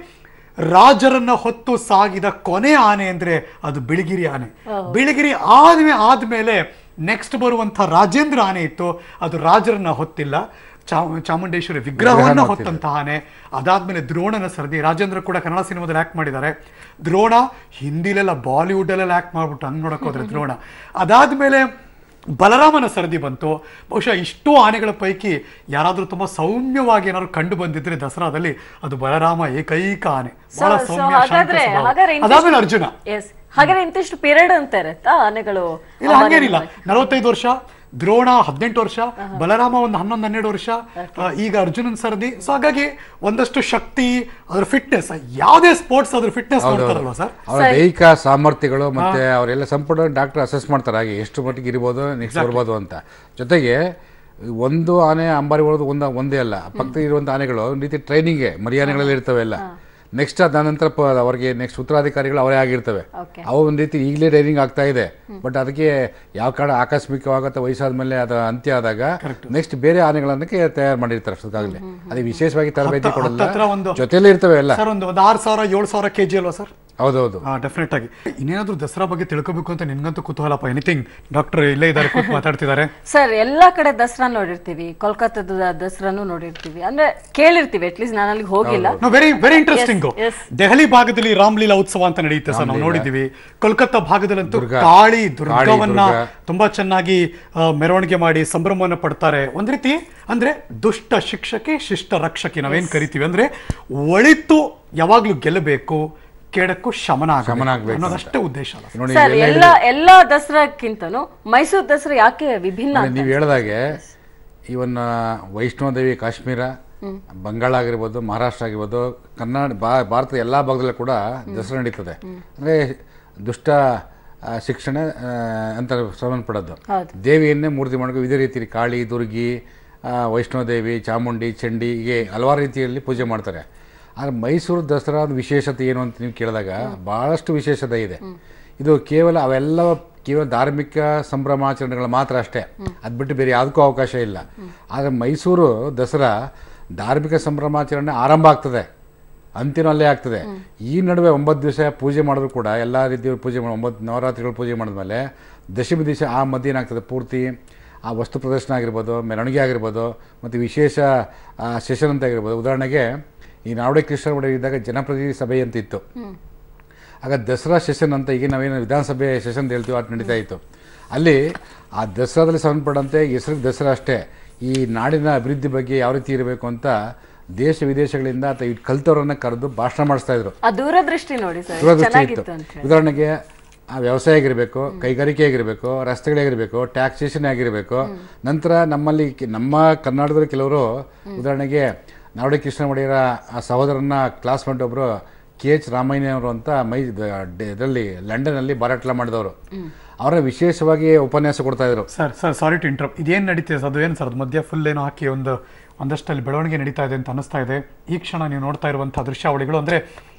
ರಾಜರನ್ನ ಹೊತ್ತು ಸಾಗಿದ ಕೊನೆ ಆನೆ ಅಂದ್ರೆ ಅದು ಬಿಳಿಗಿರಿ ಆನೆ ಬಿಳಿಗಿರಿ ಆದ್ಮೇ ಆದ್ಮೇಲೆ ನೆಕ್ಸ್ಟ್ ಬರುವಂಥ ರಾಜೇಂದ್ರ ಆನೆ ಇತ್ತು ಅದು ರಾಜರನ್ನ ಹೊತ್ತಿಲ್ಲ ಚಾ- ಚಾಮುಂಡೇಶ್ವರಿ ವಿಗ್ರಹವನ್ನ ವಿಗ್ರಹನ ಹೊತ್ತಂತಹ ಆನೆ ಅದಾದ್ಮೇಲೆ ದ್ರೋಣನ ಸರದಿ ರಾಜೇಂದ್ರ ಕೂಡ ಕನ್ನಡ ಸಿನಿಮಾದಲ್ಲಿ ಆಕ್ಟ್ ಮಾಡಿದ್ದಾರೆ ದ್ರೋಣ ಹಿಂದಿಲೆಲ್ಲ ಬಾಲಿವುಡ್ ಅಲ್ಲೆಲ್ಲ ಆಕ್ಟ್ ಮಾಡ್ಬಿಟ್ಟು ಹಂಗ್ ನೋಡಕ್ ಹೋದ್ರೆ ದ್ರೋಣ ಅದಾದ್ಮೇಲೆ ಬಲರಾಮನ ಸರದಿ ಬಂತು ಬಹುಶಃ ಇಷ್ಟು ಆನೆಗಳ ಪೈಕಿ ಯಾರಾದ್ರೂ ತುಂಬಾ ಸೌಮ್ಯವಾಗಿ ಏನಾದ್ರು ಕಂಡು ಬಂದಿದ್ರೆ ದಸರಾದಲ್ಲಿ ಅದು ಬಲರಾಮ ಏಕೈಕ ಆನೆ ಬಹಳ So- so ಸೌಮ್ಯ ಶಾಂತ ಹಾಗಾದ್ರೆ ಸ್ವಭಾವ. ಹಾಗಾದ್ರೆ ಇಂತಿಷ್ಟು- ಅದಾದ್ಮೇಲೆ ಅರ್ಜುನ Yes. ಹಾಗಾದ್ರೆ ಇಂತಿಷ್ಟು ಪೀರಿಯಡ್ ಅಂತ ಇರುತ್ತಾ ಆನೆಗಳು ಇಲ್ಲ ಹಂಗೇನಿಲ್ಲ ನಲವತ್ತೈದು ವರ್ಷ ದ್ರೋಣ ಹದಿನೆಂಟು ವರ್ಷ ಬಲರಾಮ ಒಂದು ಹನ್ನೊಂದು ಹನ್ನೆರಡು ವರ್ಷ ಆ, ಈಗ ಅರ್ಜುನನ್ ಸರದಿ ಸೊ ಹಾಗಾಗಿ ಒಂದಷ್ಟು ಶಕ್ತಿ ಅದ್ರ ಫಿಟ್ನೆಸ್ ಯಾವುದೇ ಸ್ಪೋರ್ಟ್ಸ್ ಅದ್ರ ಫಿಟ್ನೆಸ್ ನೋಡ್ತಾರಲ್ವಾ ಸರ್ ಅವರ ದೈಹಿಕ ಸಾಮರ್ಥ್ಯಗಳು ಮತ್ತೆ ಅವರೆಲ್ಲ ಸಂಪೂರ್ಣ ಡಾಕ್ಟರ್ ಅಸೆಸ್ ಮಾಡ್ತಾರೆ ಹಾಗೆ ಎಷ್ಟು ಮಟ್ಟಿಗೆ ಇರ್ಬೋದು ನೆಕ್ಸ್ಟ್ ಬರ್ಬೋದು ಅಂತ ಜೊತೆಗೆ ಒಂದು ಆನೆ ಅಂಬಾರಿ ಹೊಡೆದು ಒಂದು ಒಂದೇ ಅಲ್ಲ ಪಕ್ಕದಲ್ಲಿ ಇರುವಂಥ ಆನೆಗಳು ಒಂದು ರೀತಿ ಟ್ರೈನಿಂಗ್ಗೆ ಮರಿ ಆನೆಗಳಲ್ಲಿ ಇರ್ತವೆ ಎಲ್ಲ ನೆಕ್ಸ್ಟ್ ಅದ ನಂತರ ಪ- ಅವರಿಗೆ ನೆಕ್ಸ್ಟ್ ಉತ್ತರಾಧಿಕಾರಿಗಳು ಅವರೇ ಆಗಿರ್ತವೆ Okay. ಅವು ಒಂದು ರೀತಿ ಈಗಲೇ ಟ್ರೈನಿಂಗ್ ಆಗ್ತಾ ಇದೆ ಬಟ್ ಅದಕ್ಕೆ ಯಾವ ಕಾರಣ ಆಕಸ್ಮಿಕವಾಗತ್ತೆ ವಯಸ್ಸಾದ ಮೇಲೆ ಅದು ಅಂತ್ಯ ಆದಾಗ ನೆಕ್ಸ್ಟ್ ಬೇರೆ ಆನೆಗಳನ್ನಕ್ಕೆ ತಯಾರು ಮಾಡಿರ್ತಾರೆ ಅಷ್ಟೊತ್ತಾಗಲೇ ಅದಕ್ಕೆ ವಿಶೇಷವಾಗಿ ತರಬೇತಿ ಹತ್ತ- ಕೊಡಲ್ಲ ಹತ್ತತ್ರ ಒಂದು- ಜೊತೆಲೇ ಇರ್ತವೆ ಎಲ್ಲ ಸರ್ ಒಂದು ಒಂದು ಆರು ಸಾವಿರ ಏಳು ಸಾವಿರ ಕೆಜಿ ಅಲ್ವಾ ಸರ್ ಹೌದೌದು ಡೆಫಿನೆಟ್ ಆಗಿ ಇನ್ನೇನಾದ್ರೂ ದಸರಾ ಬಗ್ಗೆ ತಿಳ್ಕೊಬೇಕು ಅಂತ ನಿನ್ಗಂತೂ ಕುತೂಹಲಪ್ಪ ಎನಿಥಿಂಗ್ ಡಾಕ್ಟರ್ ಇಲ್ಲೇ ಇದ್ದಾರೆ ಕೂತ್ ಮಾತಾಡ್ತಿದ್ದಾರೆ ಸರ್ ಎಲ್ಲಾ ಕಡೆ ದಸರಾ ನೋಡಿರ್ತೀವಿ ಕೋಲ್ಕತ್ತಾದ ದಸರಾನು ನೋಡಿರ್ತೀವಿ ಅಂದ್ರೆ ಕೇಳಿರ್ತೀವಿ ಅಟ್ಲೀಸ್ಟ್ ನಾನು ಅಲ್ಲಿಗೆ ಹೋಗಿಲ್ಲ very very interesting Yes, yes. Delhi ಭಾಗದಲ್ಲಿ ರಾಮ್ಲೀಲಾ ಉತ್ಸವ ಅಂತ ನಡೆಯುತ್ತೆ ಸರ್ ನಾವು ರಾಮ್ಲೀಲಾ. ನೋಡಿದೀವಿ ಕೋಲ್ಕತ್ತಾ ಭಾಗದಲ್ಲಂತೂ ದುರ್ಗಾ. ಕಾಳಿ ದುರ್ಗವನ್ನ ದುರ್ಗಾ. ತುಂಬಾ ಚೆನ್ನಾಗಿ ಆ, ಮೆರವಣಿಗೆ ಮಾಡಿ ಸಂಭ್ರಮವನ್ನು ಪಡ್ತಾರೆ ಒಂದ್ ರೀತಿ ಅಂದ್ರೆ ದುಷ್ಟ ಶಿಕ್ಷಕಿ ಶಿಷ್ಟ ರಕ್ಷಕಿ ನಾವೇನ್ ಕರಿತೀವಿ ಅಂದ್ರೆ ಒಳಿತು ಯಾವಾಗ್ಲೂ ಗೆಲ್ಲಬೇಕು ಕೆಡಕ್ಕೂ ಶಮನ ಆಗ್ಬೇಕು ಶಮನ ಆಗ್ಬೇಕು ಅನ್ನೋದಷ್ಟೇ ಉದ್ದೇಶ ಅಲ್ಲ ನೋಡಿ ಸರ್ ಇಲ್ಲೆಲ್ಲ ಎಲ್ಲ ಎಲ್ಲಾ ದಸರಾಕ್ಕಿಂತನೂ ಮೈಸೂರು ದಸರಾ ಯಾಕೆ ವಿಭಿನ್ನ ಅಂತ ನೀವು ಹೇಳ್ದಾಗೆ ಇವನ್ ವೈಷ್ಣೋದೇವಿ ಕಾಶ್ಮೀರ ಬಂಗಾಳ ಆಗಿರ್ಬೋದು ಮಹಾರಾಷ್ಟ್ರ ಆಗಿರ್ಬೋದು ಕರ್ನಾಟಕ ಬಾ- ಭಾರತದ ಎಲ್ಲ ಭಾಗದಲ್ಲೂ ಕೂಡ ದಸರಾ ನಡೀತದೆ ಅಂದರೆ ದುಷ್ಟ ಆ, ಶಿಕ್ಷಣ ಆ, ಅಂತ ಸಂಬಂಧಪಡೋದು ಹೌದು. ದೇವಿಯನ್ನೇ ಮೂರ್ತಿ ಮಾಡ್ಕೊಂಡು ಇದೇ ರೀತಿ ಕಾಳಿ ದುರ್ಗಿ ಆ, ವೈಷ್ಣೋದೇವಿ ಚಾಮುಂಡಿ ಚಂಡಿ ಹೀಗೆ ಹಲವಾರು ರೀತಿಯಲ್ಲಿ ಪೂಜೆ ಮಾಡ್ತಾರೆ ಆದರೆ ಮೈಸೂರು ದಸರಾದ ವಿಶೇಷತೆ ಏನು ಅಂತ ನೀವು ಕೇಳಿದಾಗ ಭಾಳಷ್ಟು ವಿಶೇಷತೆ ಇದೆ ಇದು ಕೇವಲ ಅವೆಲ್ಲ ಕೇವಲ ಧಾರ್ಮಿಕ ಸಂಭ್ರಮಾಚರಣೆಗಳು ಮಾತ್ರ ಅಷ್ಟೇ ಅದು ಬಿಟ್ಟು ಬೇರೆ ಯಾವುದಕ್ಕೂ ಅವಕಾಶ ಇಲ್ಲ ಆದರೆ ಮೈಸೂರು ದಸರಾ ಧಾರ್ಮಿಕ ಸಂಭ್ರಮಾಚರಣೆ ಆರಂಭ ಆಗ್ತದೆ ಅಂತಿನ ಅಲ್ಲೇ ಆಗ್ತದೆ ಈ ನಡುವೆ ಒಂಬತ್ತು ದಿವಸ ಪೂಜೆ ಮಾಡಿದ್ರು ಕೂಡ ಎಲ್ಲ ರೀತಿಯ ಪೂಜೆ ಮಾಡಿ ಒಂಬತ್ತು ನವರಾತ್ರಿಗಳು ಪೂಜೆ ಮಾಡಿದ್ಮೇಲೆ ದಶಮಿ ದಿವಸ ಆ ಮಧ್ಯ ಏನಾಗ್ತದೆ ಪೂರ್ತಿ ಆ ವಸ್ತು ಪ್ರದರ್ಶನ ಆಗಿರ್ಬೋದು ಮೆರವಣಿಗೆ ಆಗಿರ್ಬೋದು ಮತ್ತು ವಿಶೇಷ ಸೆಷನ್ ಅಂತ ಆಗಿರ್ಬೋದು ಉದಾಹರಣೆಗೆ ಈ ನಾವಡೆ ಕೃಷ್ಣ ಒಡೆಯರ್ ಇದ್ದಾಗ ಜನಪ್ರತಿನಿಧಿ ಸಭೆ ಅಂತ ಇತ್ತು ಆಗ ದಸರಾ ಸೆಷನ್ ಅಂತ ಈಗ ನಾವೇನು ವಿಧಾನಸಭೆ ಸೆಷನ್ ಅಂತ ಹೇಳ್ತೀವಿ ಅದು ನಡೀತಾ ಇತ್ತು ಅಲ್ಲಿ ಆ ದಸರಾದಲ್ಲಿ ಸಂಬಂಧಪಟ್ಟಂತೆ ಹೆಸರಿಗೆ ದಸರಾ ಅಷ್ಟೇ ಈ ನಾಡಿನ ಅಭಿವೃದ್ಧಿ ಬಗ್ಗೆ ಯಾವ ರೀತಿ ಇರಬೇಕು ಅಂತ ದೇಶ ವಿದೇಶಗಳಿಂದ ಅಥವಾ ಈ ಕಲ್ತವ್ರನ್ನ ಕರೆದು ಭಾಷಣ ಮಾಡಿಸ್ತಾ ಇದ್ರು ಆ ದೂರದೃಷ್ಟಿ ನೋಡಿ ಸರ್ ದೂರದೃಷ್ಟಿ ಇತ್ತು ಚೆನ್ನಾಗಿತ್ತು ಅಂತ ಹೇಳಿ ಉದಾಹರಣೆಗೆ ಆ ವ್ಯವಸಾಯ ಆಗಿರಬೇಕು ಕೈಗಾರಿಕೆ ಆಗಿರಬೇಕು ರಸ್ತೆಗಳಾಗಿರಬೇಕು ಟ್ಯಾಕ್ಸೇಷನ್ ಆಗಿರಬೇಕು ನಂತರ ನಮ್ಮಲ್ಲಿ ಕಿ- ನಮ್ಮ ಕರ್ನಾಟಕದಲ್ಲಿ ಕೆಲವರು ಉದಾಹರಣೆಗೆ ನಾವಡೆ ಕೃಷ್ಣ ಒಡೆಯರ ಆ ಸಹೋದರನ ಕ್ಲಾಸ್ಮೇಟ್ ಒಬ್ಬರು ಕೆ ಎಚ್ ರಾಮಯ್ಯನವರು ಅಂತ ಮೈ ಇದರಲ್ಲಿ ಲಂಡನ್ನಲ್ಲಿ ಬಾರಾಟ್ಲ ಮಾಡಿದವರು ಅವರ ವಿಶೇಷವಾಗಿ ಉಪನ್ಯಾಸ ಕೊಡ್ತಾ ಇದ್ರು sir sir sorry to interrupt ಇದೇನು ನಡೀತಿದೆ ಸರ್ ಅದು ಏನು ಸರ್ ಅದು ಮಧ್ಯ ಫುಲ್ ಏನೋ ಹಾಕಿ ಒಂದು ಒಂದಷ್ಟಲ್ಲಿ ಬೆಳವಣಿಗೆ ನಡೀತಾ ಇದೆ ಅಂತ ಅನಿಸ್ತಾ ಇದೆ ಈ ಕ್ಷಣ ನೀವು ನೋಡ್ತಾ ಇರುವಂಥ ದೃಶ್ಯಾವಳಿಗಳು ಅಂದರೆ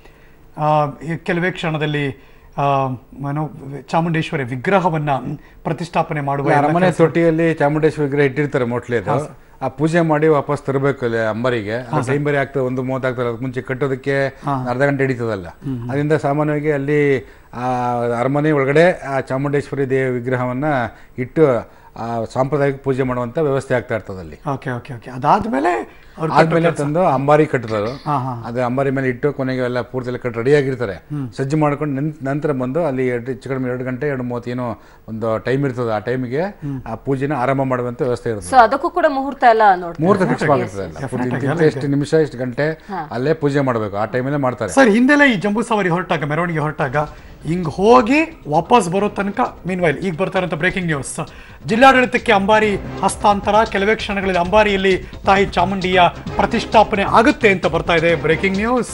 ಕೆಲವೇ ಕ್ಷಣದಲ್ಲಿ ಆ, ಏನು, ಚಾಮುಂಡೇಶ್ವರಿ ವಿಗ್ರಹವನ್ನ ಪ್ರತಿಷ್ಠಾಪನೆ ಮಾಡುವ ಎಲ್ಲ ಅರಮನೆ ತೊಟ್ಟಿಯಲ್ಲಿ ಚಾಮುಂಡೇಶ್ವರಿ ವಿಗ್ರಹ ಇಟ್ಟಿರ್ತಾರೆ ಮೋಟ್ಲಿ ಅದು ಆ ಪೂಜೆ ಮಾಡಿ ವಾಪಸ್ ತರಬೇಕು ಅಲ್ಲಿ ಅಂಬರಿಗೆ ಟೈಮ್ ಬೇರೆ ಆಗ್ತದೆ ಒಂದು ಮೂವತ್ತು ಆಗ್ತದೆ ಅದಕ್ಕೆ ಮುಂಚೆ ಕಟ್ಟೋದಕ್ಕೆ ಅರ್ಧ ಗಂಟೆ ಹಿಡಿತದಲ್ಲ ಅದರಿಂದ ಸಾಮಾನ್ಯವಾಗಿ ಅಲ್ಲಿ ಆ ಅರಮನೆ ಒಳಗಡೆ ಆ ಚಾಮುಂಡೇಶ್ವರಿ ದೇವಿ ವಿಗ್ರಹವನ್ನ ಇಟ್ಟು ಆ ಸಾಂಪ್ರದಾಯಿಕ ಪೂಜೆ ಮಾಡುವಂತ ವ್ಯವಸ್ಥೆ ಆಗ್ತಾ ಇರ್ತದೆ ಅಲ್ಲಿ ಓಕೆ ಓಕೆ ಓಕೆ ಅದಾದ್ಮೇಲೆ ಅವ್ರು ಆದ್ಮೇಲೆ ತಂದು ಅಂಬಾರಿ ಕಟ್ಟಿದ್ರು ಹಾ, ಹಾ. ಅದು ಅಂಬಾರಿ ಮೇಲೆ ಇಟ್ಟು ಕೊನೆಗೆ ಎಲ್ಲ ಪೂರ್ತಿ ಎಲ್ಲ ಕಟ್ಟಿ ರೆಡಿ ಆಗಿರ್ತಾರೆ ಸಜ್ಜು ಮಾಡ್ಕೊಂಡು ನಿಂತ್- ನಂತರ ಬಂದು ಅಲ್ಲಿ ಎರಡು ಹೆಚ್ಚು ಕಡಿಮೆ ಎರಡು ಗಂಟೆ ಎರಡು ಮೂವತ್ತು ಏನೋ ಒಂದು ಟೈಮ್ ಇರ್ತದೆ ಆ ಟೈಮಿಗೆ ಆ ಪೂಜೆನ ಆರಂಭ ಮಾಡುವಂತ ವ್ಯವಸ್ಥೆ ಇರ್ತದೆ ಸೊ ಅದಕ್ಕೂ ಕೂಡ ಮುಹೂರ್ತ ಎಲ್ಲ ನೋಡ್ತೀವಿ ಮುಹೂರ್ತ ಫಿಕ್ಸ್ ಆಗಿರ್ತದೆ ಅಲ್ಲ ಪೂರ್ತಿ ಇಂತಿಂತ ಎಷ್ಟು ನಿಮಿಷ ಎಷ್ಟು ಗಂಟೆ ಅಲ್ಲೇ ಪೂಜೆ ಮಾಡಬೇಕು ಆ ಟೈಮಲ್ಲೇ ಮಾಡ್ತಾರೆ ಸರ್ ಹಿಂದೆಲ್ಲ ಈ ಜಂಬೂ ಸವಾರಿ ಹೊರಟಾಗ ಮೆರವಣಿಗೆ ಹೊರಟಾಗ ಹಿಂಗ್ ಹೋಗಿ ವಾಪಸ್ ಬರೋ ತನಕ ಮೀನ್ ವೈಲ್ ಈಗ ಬರ್ತಾ ಇರೋಂಥ ಬ್ರೇಕಿಂಗ್ ನ್ಯೂಸ್ ಜಿಲ್ಲಾಡಳಿತಕ್ಕೆ ಅಂಬಾರಿ ಹಸ್ತಾಂತರ ಕೆಲವೇ ಕ್ಷಣಗಳಲ್ಲಿ ಅಂಬಾರಿಯಲ್ಲಿ ತಾಯಿ ಚಾಮುಂಡಿಯ ಪ್ರತಿಷ್ಠಾಪನೆ ಆಗುತ್ತೆ ಅಂತ ಬರ್ತಾ ಇದೆ ಬ್ರೇಕಿಂಗ್ ನ್ಯೂಸ್